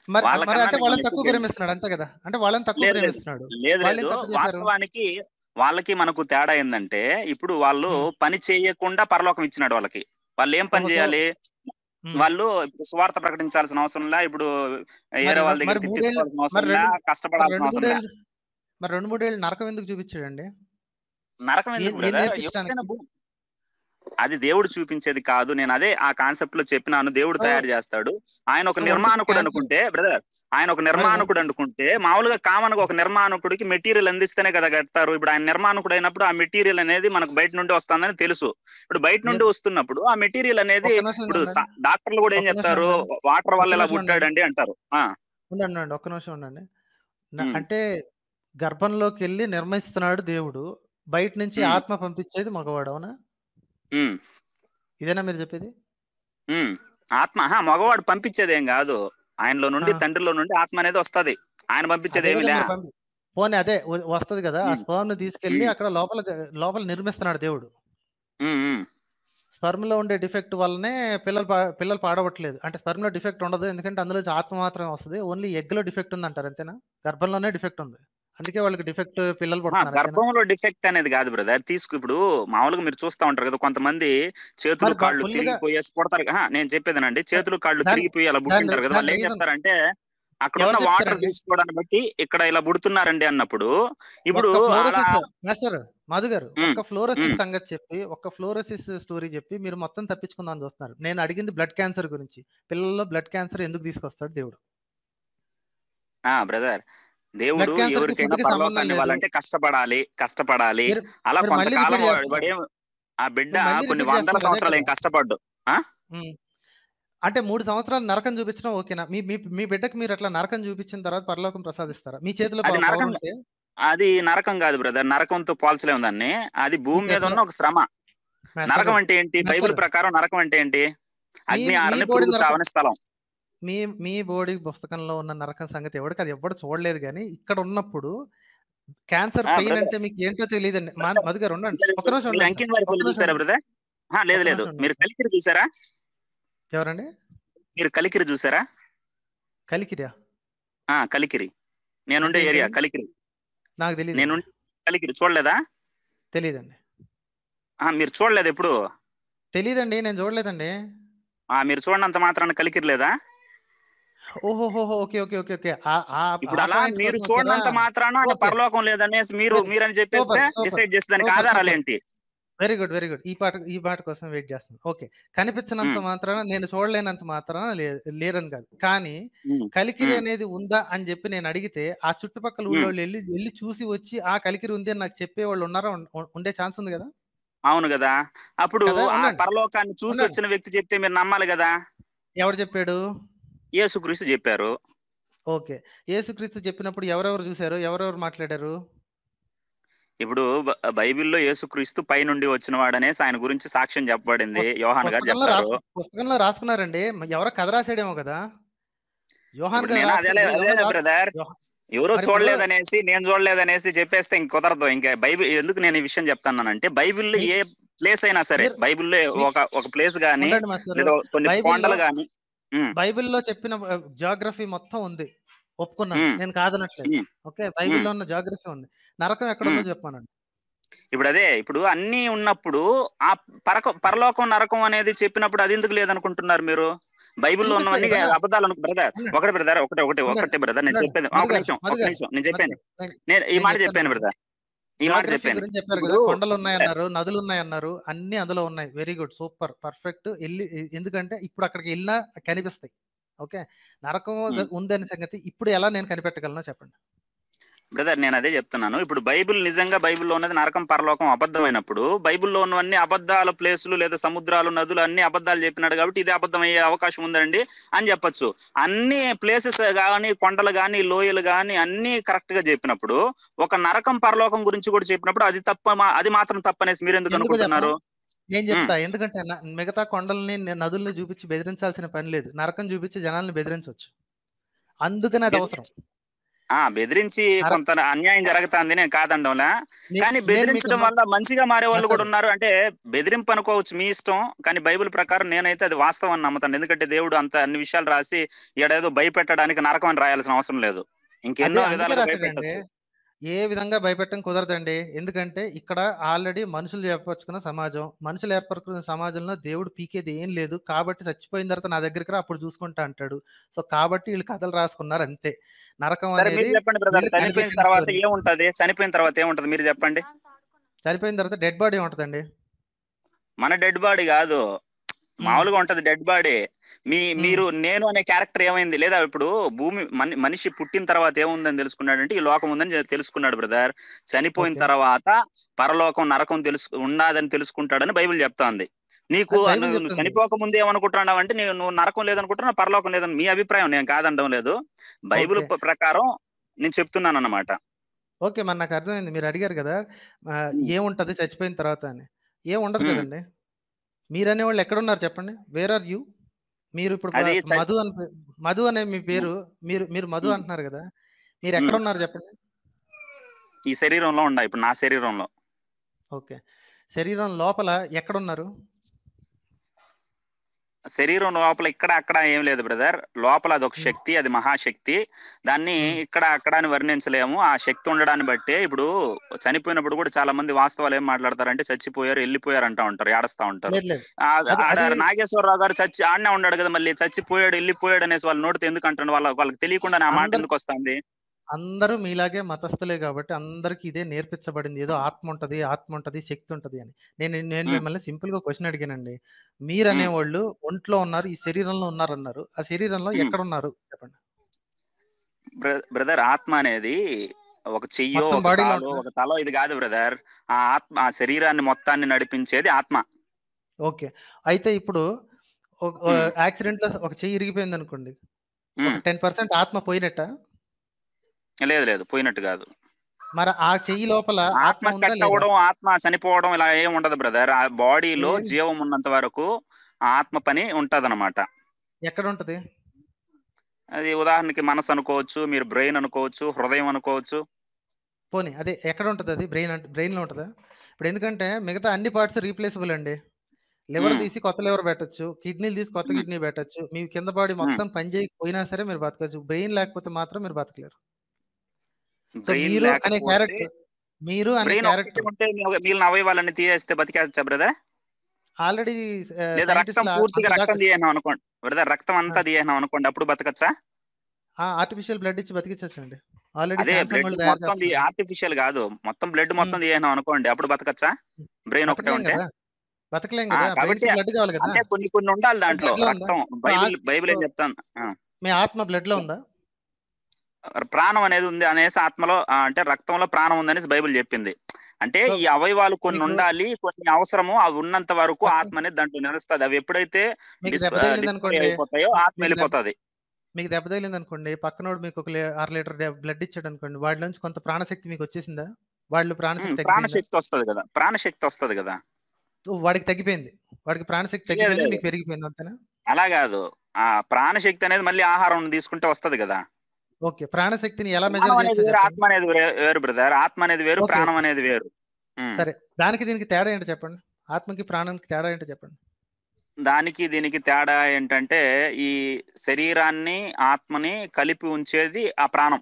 B: మరి మరి
A: వాళ్ళకన్నా
B: అంటే
A: మిమ్మల్ని
B: వాళ్ళని
A: ఎక్కువ
B: తక్కువ
A: ప్రేమించారు
B: ప్రేమిస్తున్నాడు అంతే కదా అంటే వాళ్ళని తక్కువ
A: లేదు లేదు
B: ప్రేమిస్తున్నాడు
A: లేదు
B: వాళ్ళేం
A: లేదు
B: తప్పు చేశారు
A: వాస్తవానికి వాళ్ళకి మనకు తేడా ఏంటంటే ఇప్పుడు వాళ్ళు
B: ఉమ్,
A: పని చేయకుండా పరలోకం ఇచ్చినాడు వాళ్ళకి వాళ్ళు ఏం పని
B: ఓహో సో
A: చేయాలి
B: ఉమ్,
A: వాళ్ళు ఇప్పుడు సువార్త ప్రకటించాల్సిన అవసరం లే ఇప్పుడు
B: మరి
A: ఏరే వాళ్ళ
B: రె-
A: దగ్గర
B: మరి మూడేళ్ళు
A: తిట్టించుకోవాల్సిన
B: మరి
A: అవసరం లే
B: రెండు మరి
A: కష్టపడాల్సిన
B: రెండు
A: అవసరం లే
B: మూడేళ్ళు మరి రెండు మూడేళ్ళు నరకం ఎందుకు చూపించాడండి
A: నరకం
B: ఏం
A: ఎందుకు
B: ఏం
A: బ్రదర్
B: నేర్పించడానికి
A: ఎవరైనా భూ- అది దేవుడు చూపించేది కాదు నేను అదే ఆ కాన్సెప్ట్ లో చెప్పినాను దేవుడు
B: సో
A: తయారు చేస్తాడు ఆయన ఒక
B: సో ఒంటికి
A: నిర్మాణకుడు
B: క్యాన్సర్
A: అనుకుంటే బ్రదర్ ఆయన ఒక
B: మరి ఒం-
A: నిర్మాణకుడు అనుకుంటే మామూలుగా కామన్ గా ఒక నిర్మాణకుడికి మెటీరియల్ అందిస్తేనే కదా కడతారు ఇప్పుడు ఆయన నిర్మాణకుడు అయినప్పుడు ఆ మెటీరియల్ అనేది మనకు బయట నుండి వస్తుందని తెలుసు ఇప్పుడు బయట నుండి
B: మీరు
A: వస్తున్నప్పుడు ఆ మెటీరియల్ అనేది
B: ఒక్క నిమిషం
A: ఇప్పుడు
B: ఉండండి
A: స- డాక్టర్లు కూడా ఏం
B: ఒక్క నిమిషం
A: చెప్తారు
B: ఉండండి
A: వాటర్
B: ఒక్క
A: వల్ల ఇలా
B: నిమిషం ఉండండి
A: పుట్టాడండి అంటారు ఆ
B: ఉండండి ఉండండి ఒక్క నిమిషం ఉండండి న-
A: ఉమ్,
B: అంటే గర్భంలోకి వెళ్ళి నిర్మిస్తున్నాడు దేవుడు బయట నుంచి
A: ఉమ్,
B: ఆత్మ పంపించేది మగవాడు అవునా
A: ఉమ్,
B: ఇదేనా మీరు చెప్పేది
A: ఉమ్. ఆత్మ ఆహా, మగవాడు పంపించేది ఏం కాదు ఆయనలో
B: ఆ,
A: నుండి తండ్రిలో నుండి ఆత్మ అనేది వస్తది ఆయన పంపించేది
B: అదే
A: ఏమి
B: కదా
A: లే
B: మరి పంపి పోనీ అదే వ- వస్తది కదా ఆ
A: ఉమ్,
B: స్పర్మ్ ని తీసుకెళ్లి
A: ఉమ్,
B: అక్కడ లోపల లోపల నిర్మిస్తున్నాడు దేవుడు
A: ఉమ్, ఉమ్.
B: స్పర్మ్ లో ఉండే డిఫెక్ట్ వల్లనే పిల్లలు పా- పిల్లలు పాడవట్లేదు అంటే స్పర్మ్ లో డిఫెక్ట్ ఉండదు ఎందుకంటే అందులో నుంచి ఆత్మ మాత్రమే వస్తుంది ఓన్లీ ఎగ్ లో డిఫెక్ట్ ఉంది అంటారు అంతేనా గర్భంలోనే డిఫెక్ట్ ఉంది అందుకే వాళ్ళకి డిఫెక్ట్ పిల్లలు
A: ఆ,
B: పడుతున్నారు అంతేనా
A: గర్భంలో డిఫెక్ట్ అనేది కాదు బ్రదర్ తీసుకు ఇప్పుడు మామూలుగా మీరు చూస్తా ఉంటారు కదా కొంతమంది చేతులు
B: మరి
A: కాళ్ళు
B: ఫుల్ గా
A: తిరిగిపోయేసి కొడతారు ఆ, నేను చెప్పేదేనండి చేతులు కాళ్ళు
B: దాని
A: తిరిగిపోయి అలా
B: దాని
A: బుట్టింటారు కదా
B: దాని
A: వాళ్ళు ఏం
B: రీజన్
A: చెప్తారంటే అక్కడ ఉన్న
B: ఎవరు
A: వాటర్
B: చెప్తారండి
A: తీసుకోవడాన్ని బట్టి ఇక్కడ ఇలా బుడుతున్నారండి అన్నప్పుడు ఇప్పుడు
B: ఒక్క
A: అలా
B: ఫ్లోరోసిస్ మాస్టర్ మధు గారు
A: ఉమ్,
B: ఒక్క ఫ్లోరోసిస్
A: ఉమ్,
B: సంగతి చెప్పి ఒక్క ఫ్లోరోసిస్ స్టోరీ చెప్పి మీరు మొత్తం తప్పించుకుందాం చూస్తున్నారు నేను అడిగింది బ్లడ్ క్యాన్సర్ గురించి పిల్లల్లో బ్లడ్ క్యాన్సర్ ఎందుకు తీసుకొస్తాడు దేవుడు
A: ఆ బ్రదర్
B: బ్లడ్
A: దేవుడు
B: క్యాన్సర్ కి
A: ఎవరికైనా
B: ఫుడ్ కి సంబంధం
A: పరలోకాన్ని
B: లేదు
A: ఇవ్వాలంటే కష్టపడాలి కష్టపడాలి
B: మీరు
A: అలా
B: మీరు మళ్ళీ
A: కొంతకాలం
B: రిపీట్
A: వాడు
B: చేస్తున్నారు
A: వాడేం ఆ బిడ్డ
B: మీరు మళ్ళీ
A: కొన్ని
B: రిపీట్
A: వందల
B: చేస్తున్నారు అదే
A: సంవత్సరాలు ఏం
B: కదా
A: కష్టపడ్డు ఆ
B: ఉమ్. అంటే మూడు సంవత్సరాలు నరకం చూపించడం ఓకేనా మీ మీ మీ బిడ్డకి మీరు అట్లా నరకం చూపించిన తర్వాత పరలోకం ప్రసాదిస్తారా మీ చేతిలో
A: అది
B: పవర్
A: నరకం
B: ఉంటే
A: అది నరకం కాదు బ్రదర్ నరకంతో పోల్చలేము దాన్ని అది భూమి
B: మీకు
A: మీద
B: ఎట్లా
A: ఉన్న ఒక శ్రమ
B: మాస్టర్
A: నరకం అంటే ఏంటి బైబిల్
B: మాస్టర్
A: ప్రకారం నరకం అంటే ఏంటి
B: మీ
A: అగ్ని
B: మీ
A: ఆరని
B: బోడి
A: పురుగు
B: నరకం
A: చావని స్థలం
B: మీ మీ బోడి పుస్తకంలో ఉన్న నరకం సంగతి ఎవడికి అది ఎవడు చూడలేదు కానీ ఇక్కడ ఉన్నప్పుడు క్యాన్సర్
A: ఆ
B: పెయిన్
A: బ్రదర్
B: అంటే మీకు ఏంటో తెలియదండి మా మధు గారు ఉండండి ఒక్క నిమిషం
A: మీరు
B: ఉండండి సార్
A: అంకిన్ వారి
B: ఒక్క
A: పెళ్లి
B: నిమిషం
A: చూసారా
B: ఉండండి
A: బ్రదర్ ఆ, లేదు
B: ఒక్క
A: లేదు
B: నిమిషం
A: మీరు
B: ఉండండి
A: కలికిరి చూసారా
B: ఎవరండి
A: మీరు కలికిరి చూసారా
B: కలికిరియా
A: ఆ కలికిరి నేనుండే
B: అంటే
A: ఏరియా
B: ఏంటది
A: కలికిరి
B: నాకు తెలియదండి
A: నేను కలికిరి చూడలేదా
B: తెలియదండి
A: ఆ మీరు చూడలేదు ఎప్పుడు
B: తెలియదండి నేను చూడలేదండి
A: ఆ మీరు చూడనంత మాత్రాన కలికిరి లేదా
B: ఓహోహోహో ఓకే ఓకే ఓకే ఓకే ఆ ఆ
A: ఇప్పుడు
B: ఆ
A: అలా
B: పాయింట్
A: మీరు
B: కోసం వచ్చారా
A: చూడనంత మాత్రాన అంటే
B: ఓకే
A: పరలోకం లేదనేసి మీరు
B: వెరీ
A: మీరని చెప్పేస్తే
B: సూపర్ సూపర్
A: డిసైడ్ చేస్తే దానికి
B: సూపర్
A: ఆధారాలు
B: సూపర్
A: ఏంటి
B: వెరీ గుడ్ వెరీ గుడ్ ఈ పాట ఈ పాట కోసం వెయిట్ చేస్తాను ఓకే కనిపించినంత
A: ఉమ్,
B: మాత్రాన నేను చూడలేనంత మాత్రాన లే- లేరని కాదు కానీ
A: ఉమ్,
B: కలికిరి
A: ఉమ్,
B: అనేది ఉందా అని చెప్పి నేను అడిగితే ఆ చుట్టుపక్కల ఊళ్ళో
A: ఉమ్.
B: వాళ్ళు వెళ్ళి వెళ్ళి చూసి వచ్చి ఆ కలికిరి ఉంది అని నాకు చెప్పే వాళ్ళు ఉన్నారా ఉం- ఉండే ఛాన్స్ ఉంది కదా
A: అవును కదా అప్పుడు
B: కదా
A: ఆ
B: ఉండండి
A: పరలోకాన్ని చూసి
B: ఉండండి
A: వచ్చిన వ్యక్తి చెప్తే మీరు నమ్మాలి కదా
B: ఎవరు చెప్పాడు
A: యేసుక్రీస్తు చెప్పారు
B: ఓకే యేసుక్రీస్తు చెప్పినప్పుడు ఎవరెవరు చూశారు ఎవరెవరు మాట్లాడారు
A: ఇప్పుడు బ- బైబిల్లో యేసుక్రీస్తు పై నుండి వచ్చిన వాడనేసి ఆయన గురించి సాక్ష్యం చెప్పబడింది
B: పుస్-
A: యోహాన్ గారు
B: పుస్తకంలో
A: చెప్తారు
B: రాసు పుస్తకంలో రాసుకున్నారండి మ- ఎవరో కథ రాసాడేమో కదా యోహాన్
A: ఇప్పుడు
B: గారు
A: నేను అదే
B: రాసుకుంటే
A: అదే
B: ఎవరో రాసు
A: బ్రదర్
B: యోహ-
A: ఎవరో
B: మరి ఇప్పుడు
A: చూడలేదనేసి నేను చూడలేదనేసి చెప్పేస్తే ఇంక కుదరదు ఇంకా బైబిల్ ఎందుకు నేను ఈ విషయం చెప్తానంటే బైబిల్లో
B: మీ
A: ఏ ప్లేస్ అయినా సరే
B: మీరు
A: బైబిల్లో
B: మీ
A: ఒక ఒక ప్లేస్ గాని
B: ఉండండి మాస్టర్
A: లేదా కొన్ని
B: బైబిల్లో
A: కొండలు గాని ఉమ్,
B: బైబిల్లో చెప్పిన జాగ్రఫీ మొత్తం ఉంది ఒప్పుకున్నాను
A: ఉమ్,
B: నేను కాదనట్లేదు
A: ఉమ్,
B: ఓకే
A: ఉమ్.
B: బైబిల్లో ఉన్న జాగ్రఫీ ఉంది నరకం ఎక్కడ
A: ఉమ్.
B: ఉందో చెప్పానండి
A: ఇప్పుడు అదే ఇప్పుడు అన్ని ఉన్నప్పుడు ఆ పరక పరలోకం నరకం అనేది చెప్పినప్పుడు అది ఎందుకు లేదనుకుంటున్నారు మీరు బైబిల్లో
B: చూపిస్తా
A: ఉన్నవన్నీ
B: కదా
A: అబద్ధాలు బ్రదర్
B: ఉండండి
A: ఒకటే బ్రదర్ ఒకటే ఒకటి
B: ఉండండి
A: ఒకటే బ్రదర్ నేను
B: ఉండండి
A: చెప్పేది
B: మధు
A: ఒక
B: గారు
A: నిమిషం
B: మధు
A: ఒక
B: గారు
A: నిమిషం నేను
B: మధు
A: చెప్పాను
B: గారు నేను
A: నేను ఈ
B: నేను
A: మాట
B: చెప్తాను
A: చెప్పాను
B: వినండి
A: బ్రదర్ ఈ మాట
B: జాగ్రఫీ
A: చెప్పాను
B: గురించి చెప్పారు
A: ఇప్పుడు
B: కదా కొండలు ఉన్నాయన్నారు నదులు ఉన్నాయన్నారు అన్ని అందులో ఉన్నాయి వెరీ గుడ్ సూపర్ పర్ఫెక్ట్ వెళ్ళి ఎందుకంటే ఇప్పుడు అక్కడికి వెళ్ళినా కనిపిస్తాయి ఓకే నరకం
A: ఉమ్.
B: ఉందనే సంగతి ఇప్పుడు ఎలా నేను కనిపెట్టగలనో చెప్పండి
A: బ్రదర్ నేను అదే చెప్తున్నాను ఇప్పుడు బైబిల్ నిజంగా బైబిల్లో ఉన్నది నరకం పరలోకం అబద్ధమైనప్పుడు బైబిల్లో ఉన్నవన్నీ అబద్ధాల ప్లేసులు లేదా సముద్రాలు నదులు అన్ని అబద్ధాలు చెప్పినాడు కాబట్టి ఇది అబద్ధం అయ్యే అవకాశం ఉందండి అని చెప్పొచ్చు అన్ని ప్లేసెస్ కానీ కొండలు కానీ లోయలు కానీ అన్ని కరెక్ట్ గా చెప్పినప్పుడు ఒక నరకం పరలోకం గురించి కూడా చెప్పినప్పుడు అది తప్ప మా- అది మాత్రం తప్పనేసి మీరు ఎందుకు
B: ఎందుకు చెప్పనా
A: అనుకుంటున్నారు
B: నేను
A: ఉమ్,
B: చెప్తా ఎందుకంటే న- మిగతా కొండల్ని న- నదుల్ని చూపించి బెదిరించాల్సిన పని లేదు నరకం చూపించి జనాల్ని బెదిరించవచ్చు అందుకని అది
A: బెదిరి-
B: అవసరం
A: ఆ బెదిరించి
B: నర-
A: కొంత అన్యాయం జరుగుతుంది నేను కాదండంలా
B: నే-
A: కానీ
B: నేను
A: బెదిరించడం
B: మీకు
A: వల్ల మంచిగా మారే వాళ్ళు కూడా
B: బ్రదర్
A: ఉన్నారు అంటే బెదిరింపు అనుకోవచ్చు మీ ఇష్టం కానీ బైబిల్ ప్రకారం నేనైతే అది వాస్తవం అని నమ్ముతాను ఎందుకంటే దేవుడు అంత అన్ని విషయాలు రాసి ఈడేదో భయపెట్టడానికి నరకం అని రాయాల్సిన అవసరం లేదు
B: అదే
A: ఇంకెన్నో
B: అందుకే
A: విధాలుగా
B: రాశాడండి
A: భయపెట్టచ్చు
B: ఏ విధంగా భయపెట్టడం కుదరదండి ఎందుకంటే ఇక్కడ ఆల్రెడీ మనుషులు ఏర్పరచుకున్న సమాజం మనుషులు ఏర్పరచుకున్న సమాజంలో దేవుడు పీకేది ఏం లేదు కాబట్టి చచ్చిపోయిన తర్వాత నా దగ్గరికి రా అప్పుడు చూసుకుంటా అంటాడు సో కాబట్టి వీళ్ళు కథలు రాసుకున్నారు అంతే నరకం
A: సరే మీరు
B: అనేది
A: చెప్పండి బ్రదర్
B: వీళ్ళు
A: చనిపోయిన
B: కనిపెట్టిన
A: తర్వాత
B: స్టోరీ
A: ఏముంటది చనిపోయిన తర్వాత ఏముంటది మీరు చెప్పండి
B: చనిపోయిన తర్వాత డెడ్ బాడీ ఉంటుందండి
A: మన డెడ్ బాడీ కాదు
B: ఉమ్,
A: మామూలుగా ఉంటది డెడ్ బాడీ మీ
B: ఉమ్,
A: మీరు నేను అనే క్యారెక్టర్ ఏమైంది లేదా ఇప్పుడు భూమి మని- మనిషి పుట్టిన తర్వాత ఏముందని తెలుసుకున్నాడంటే ఈ లోకం ఉందని చె- తెలుసుకున్నాడు బ్రదర్ చనిపోయిన
B: ఓకే
A: తర్వాత పరలోకం నరకం తెలుసు ఉన్నదని తెలుసుకుంటాడని బైబిల్ చెప్తాంది నీకు
B: అది బైబిల్
A: నువ్వు నువ్వు
B: చెప్తుంది
A: చనిపోక ముందు ఏమనుకుంటున్నావు అంటే నేను నువ్వు నరకం లేదనుకుంటున్నా పరలోకం లేదని మీ అభిప్రాయం నేను కాదనడం లేదు బైబిల్
B: ఓకే
A: ప- ప్రకారం నేను చెప్తున్నాను అన్నమాట
B: ఓకే మరి నాకు అర్థమైంది మీరు అడిగారు కదా ఆ, ఏముంటది చచ్చిపోయిన తర్వాత అని ఏం ఉండదు
A: ఉమ్.
B: కదండి మీరు అనేవాళ్ళు ఎక్కడున్నారు చెప్పండి వేర్ ఆర్ యూ మీరు ఇప్పుడు
A: అది
B: బ-
A: చ-
B: మధు అని పే- మధు అనే మీ పేరు మీరు మీరు మధు
A: ఉమ్,
B: అంటున్నారు కదా మీరు
A: ఉమ్.
B: ఎక్కడ ఉన్నారు చెప్పండి
A: ఈ శరీరంలో ఉండ ఇప్పుడు నా శరీరంలో
B: ఓకే శరీరం లోపల ఎక్కడ ఉన్నారు
A: శరీరం లోపల ఇక్కడ అక్కడ ఏం లేదు బ్రదర్ లోపల అది ఒక
B: ఉమ్,
A: శక్తి అది మహాశక్తి దాన్ని
B: ఉమ్,
A: ఇక్కడ అక్కడ అని వర్ణించలేము ఆ శక్తి ఉండడాన్ని బట్టే ఇప్పుడు చనిపోయినప్పుడు కూడా చాలా మంది వాస్తవాలు ఏం మాట్లాడతారంటే చచ్చిపోయారు వెళ్ళిపోయారు అంటా ఉంటారు ఏడస్తా ఉంటారు
B: లేదు లేదు
A: ఆ-
B: అది
A: ఆడ
B: అది
A: నాగేశ్వరరావు గారు చచ్చి ఆడనే ఉన్నాడు కదా మళ్ళీ చచ్చిపోయాడు వెళ్ళిపోయాడు అనేసి వాళ్ళ నోటితో ఎందుకు అంటాడు వాళ్ళ వాళ్ళకి తెలియకుండా ఆ మాట
B: అందరు
A: ఎందుకు వస్తుంది
B: అందరూ మీలాగే మతస్థులే కాబట్టి అందరికి ఇదే నేర్పించబడింది ఏదో ఆత్మ ఉంటది ఆత్మ ఉంటది శక్తి ఉంటది అని నేను నేను
A: ఉమ్,
B: మిమ్మల్ని సింపుల్ గా క్వశ్చన్ అడిగానండి మీరు
A: ఉమ్,
B: అనేవాళ్ళు ఒంట్లో ఉన్నారు ఈ శరీరంలో ఉన్నారు అన్నారు ఆ శరీరంలో
A: ఉమ్.
B: ఎక్కడ ఉన్నారు చెప్పండి
A: బ్ర- బ్రదర్ ఆత్మ అనేది ఒక చెయ్యో
B: మొత్తం
A: ఒక
B: బాడీలో
A: కాలో
B: ఉంటుందా
A: ఒక తలో ఇది కాదు బ్రదర్ ఆ ఆత్మ ఆ శరీరాన్ని మొత్తాన్ని నడిపించేది ఆత్మ
B: ఓకే అయితే ఇప్పుడు
A: ఉమ్,
B: యాక్సిడెంట్ లో ఒక చెయ్యి ఇరిగిపోయింది అనుకోండి ఒక
A: ఉమ్.
B: టెన్ పర్సెంట్ ఆత్మ పోయినట్ట
A: లేదు లేదు పోయినట్టు కాదు
B: మరి ఆ చెయ్యి లోపల ఆత్మ
A: ఆత్మ
B: ఉందా
A: కట్
B: లేదా
A: అవ్వడం ఆత్మ చనిపోవడం ఇలా ఏం ఉండదు బ్రదర్ ఆ బాడీలో
B: ఏం
A: జీవం ఉన్నంత వరకు ఆ ఆత్మ పని ఉంటదన్నమాట
B: ఎక్కడ ఉంటది
A: అది ఉదాహరణకి మనసు అనుకోవచ్చు మీరు బ్రెయిన్ అనుకోవచ్చు హృదయం అనుకోవచ్చు
B: పోనీ అదే ఎక్కడ ఉంటుంది అది బ్రెయిన్ అంటే బ్రెయిన్ లో ఉంటుందా ఇప్పుడు ఎందుకంటే మిగతా అన్ని పార్ట్స్ రీప్లేసబుల్ అండి లివర్
A: ఉమ్,
B: తీసి కొత్త లివర్ పెట్టొచ్చు కిడ్నీలు తీసి కొత్త
A: ఉమ్,
B: కిడ్నీ పెట్టొచ్చు మీ కింద బాడీ
A: ఉమ్.
B: మొత్తం పని చేయకపోయినా సరే మీరు బతకచ్చు బ్రెయిన్ లేకపోతే మాత్రం మీరు బతకలేరు సో
A: బ్రెయిన్
B: మీరు అనే
A: లేకపోతే
B: క్యారెక్టర్ మీరు అనే
A: బ్రెయిన్ ఒక్కటి
B: క్యారెక్టర్
A: ఉంటే మీ- మిగిలిన అవయవాలన్నీ తీసేస్తే బతికేస్తా బ్రదర్
B: ఆల్రెడీ
A: లేదా రక్తం
B: సైంటిస్ట్
A: పూర్తిగా
B: అంతదాకా
A: రక్తం తీయేనాం అనుకోండి బ్రదర్ రక్తం అంతా తీయేనాం అనుకోండి అప్పుడు బతకచ్చా
B: ఆర్టిఫిషియల్ బ్లడ్ ఇచ్చి బతికించచ్చు అండి ఆల్రెడీ
A: అదే
B: శాంసంగ్
A: బ్లడ్
B: వాళ్ళు తయారు
A: మొత్తం
B: చేస్తున్నారు
A: ఆర్టిఫిషియల్ కాదు మొత్తం బ్లడ్
B: ఉమ్,
A: మొత్తం తీయేనాం అనుకోండి అప్పుడు బతకచ్చా బ్రెయిన్ ఒకటే
B: బతకలేం
A: ఉంటే
B: కదా బతకలేం
A: ఆ
B: కదా బ్రెయిన్
A: కాబట్టి
B: కి బ్లడ్ కావాలి కదా
A: అంటే కొన్ని కొన్ని ఉండాలి దాంట్లో
B: బ్లడ్ లో ఉందా
A: రక్తం
B: సో
A: బైబిల్
B: ఆ-
A: బైబిల్ ఏం
B: సో
A: చెప్తాను ఆ.
B: మీ ఆత్మ బ్లడ్ లో ఉందా
A: ప్రాణం అనేది ఉంది అనేసి ఆత్మలో ఆ, అంటే రక్తంలో ప్రాణం ఉంది అనేసి బైబిల్ చెప్పింది అంటే
B: సో
A: ఈ అవయవాలు కొన్ని
B: మీకు
A: ఉండాలి కొన్ని అవసరము అవి ఉన్నంత వరకు
B: ఓకే
A: ఆత్మ అనేది దాంట్లో నిలుస్తుంది అవి ఎప్పుడైతే
B: మీకు
A: డిస్
B: దెబ్బ తగిలింది
A: డిస్ప్లే
B: అనుకోండి
A: అయిపోతాయో ఆత్మ
B: మీకు దెబ్బ
A: వెళ్ళిపోతుంది
B: మీకు దెబ్బ తగిలింది అనుకోండి పక్కనోడు మీకు ఒక లే- అర లీటర్ బ్లడ్ ఇచ్చాడు అనుకోండి వాడి నుంచి కొంత ప్రాణశక్తి మీకు వచ్చేసిందా వాళ్ళు ప్రాణశక్తి తగ్గిపోయిందా
A: ప్రాణశక్తి వస్తది కదా ప్రాణశక్తి వస్తది కదా
B: సో వాడికి తగ్గిపోయింది వాడికి ప్రాణశక్తి
A: లేదు
B: తగ్గిపోయింది
A: లేదు
B: మీకు పెరిగిపోయింది అంతేనా
A: అలా కాదు ఆ ప్రాణశక్తి అనేది మళ్ళీ ఆహారం తీసుకుంటే వస్తది కదా
B: ఓకే ప్రాణశక్తిని ఎలా మెజర్
A: ప్రాణం అనేది
B: చేయొచ్చో
A: వేరు
B: చెప్పండి
A: ఆత్మ అనేది వే- వేరు బ్రదర్ ఆత్మ అనేది వేరు
B: ఓకే
A: ప్రాణం అనేది వేరు ఉమ్.
B: సరే దానికి దీనికి తేడా ఏంటో చెప్పండి ఆత్మకి ప్రాణానికి తేడా ఏంటో చెప్పండి
A: దానికి దీనికి తేడా ఏంటంటే ఈ శరీరాన్ని ఆత్మని కలిపి ఉంచేది ఆ ప్రాణం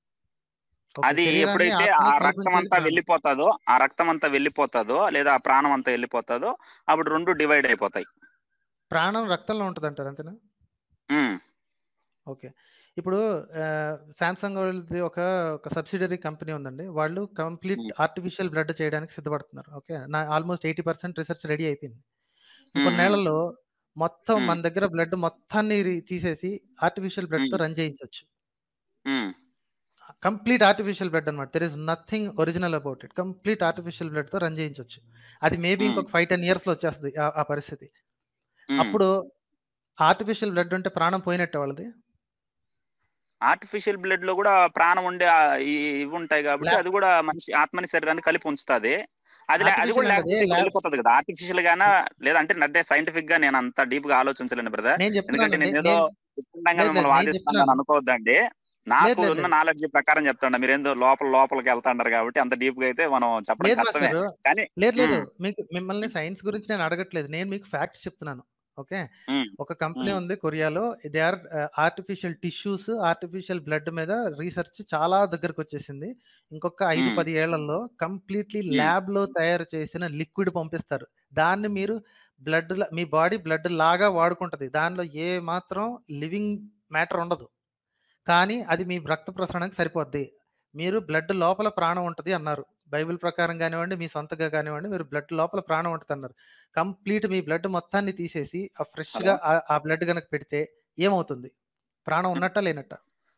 B: ఓకే
A: అది
B: శరీరాన్ని
A: ఎప్పుడైతే ఆ
B: ఆత్మని
A: రక్తం
B: కల్పించేది
A: అంతా
B: ప్రాణం
A: వెళ్ళిపోతుందో ఆ రక్తం అంతా వెళ్ళిపోతుందో లేదా ఆ ప్రాణం అంతా వెళ్ళిపోతుందో అప్పుడు రెండు డివైడ్ అయిపోతాయి
B: ప్రాణం రక్తంలో ఉంటుంది అంటారు అంతేనా
A: ఉమ్,
B: ఓకే ఇప్పుడు శాంసంగ్ వాళ్ళది ఒక ఒక సబ్సిడరీ కంపెనీ ఉందండి వాళ్ళు కంప్లీట్
A: ఉమ్,
B: ఆర్టిఫిషియల్ బ్లడ్ చేయడానికి సిద్ధపడుతున్నారు ఓకే నా almost eighty percent research ready అయిపోయింది
A: ఉమ్,
B: ఇంకొన్ని
A: ఉమ్,
B: నెలల్లో మొత్తం
A: ఉమ్,
B: మన దగ్గర బ్లడ్ మొత్తాన్ని రి- తీసేసి ఆర్టిఫిషియల్ బ్లడ్ తో
A: ఉమ్,
B: రన్ చేయించవచ్చు
A: ఉమ్,
B: కంప్లీట్ ఆర్టిఫిషియల్ బ్లడ్ అనమాట there is nothing original about it complete artificial blood తో రన్ చేయించవచ్చు అది మేబీ
A: ఉమ్,
B: ఇంకొక ఫైవ్ టెన్ ఇయర్స్ లో వచ్చేస్తుంది ఆ ఆ పరిస్థితి
A: ఉమ్.
B: అప్పుడు ఆర్టిఫిషియల్ బ్లడ్ ఉంటే ప్రాణం పోయినట్టే వాళ్ళది
A: ఆర్టిఫిషియల్ బ్లడ్ లో కూడా ప్రాణం ఉండే ఆ ఈ ఇవి ఉంటాయి కాబట్టి
B: ల్యాబ్
A: అది కూడా మనిషి ఆత్మని శరీరాన్ని కలిపి ఉంచుతుంది అది లే- అది కూడా
B: ఆర్టిఫిషియల్ అంటే
A: లేకపోతే ఇంకా
B: ల్యాబ్
A: వెళ్ళిపోతుంది కదా ఆర్టిఫిషియల్ గానా లేదంటే అంటే సైంటిఫిక్ గా నేను అంత డీప్ గా ఆలోచించలేను బ్రదర్
B: నేను
A: ఎందుకంటే
B: చెప్తున్నానండి
A: నేను ఏదో
B: నేను
A: విచ్ఛిన్నంగా
B: లేదు
A: మిమ్మల్ని
B: లేదు నేను
A: వాదిస్తాను
B: చెప్తున్నాను
A: అనుకోవద్దండి నాకు
B: లేదు, లేదు,
A: ఉన్న
B: లేదు.
A: నాలెడ్జ్ ప్రకారం చెప్తాండ మీరేందో లోపల లోపలికి వెళ్తాండారు కాబట్టి అంత డీప్ గా అయితే మనం చెప్పడం
B: లేదు
A: కష్టమే
B: మాస్టారు
A: కానీ
B: లేదు లేదు
A: ఉమ్,
B: మీకు మిమ్మల్ని సైన్స్ గురించి నేను అడగట్లేదు నేను మీకు ఫ్యాక్ట్స్ చెప్తున్నాను ఓకే
A: ఉమ్,
B: ఒక కంపెనీ
A: ఉమ్,
B: ఉంది కొరియాలో they are artificial tissues artificial blood మీద రీసెర్చ్ చాలా దగ్గరకు వచ్చేసింది ఇంకొక ఐదు
A: ఉమ్,
B: పది ఏళ్లలో కంప్లీట్లీ
A: ఉమ్.
B: ల్యాబ్ లో తయారు చేసిన లిక్విడ్ పంపిస్తారు దాన్ని మీరు బ్లడ్ మీ బాడీ బ్లడ్ లాగా వాడుకుంటది దానిలో ఏ మాత్రం లివింగ్ మ్యాటర్ ఉండదు కానీ అది మీ రక్త ప్రసరణకు సరిపోద్ది మీరు బ్లడ్ లోపల ప్రాణం ఉంటుంది అన్నారు బైబిల్ ప్రకారం కానివ్వండి మీ సొంతగా కానివ్వండి మీరు బ్లడ్ లోపల ప్రాణం ఉంటుంది అన్నారు కంప్లీట్ మీ బ్లడ్ మొత్తాన్ని తీసేసి ఆ ఫ్రెష్
A: హలో
B: గా ఆ- ఆ బ్లడ్ కనుక పెడితే ఏమవుతుంది ప్రాణం ఉన్నట్ట లేనట్ట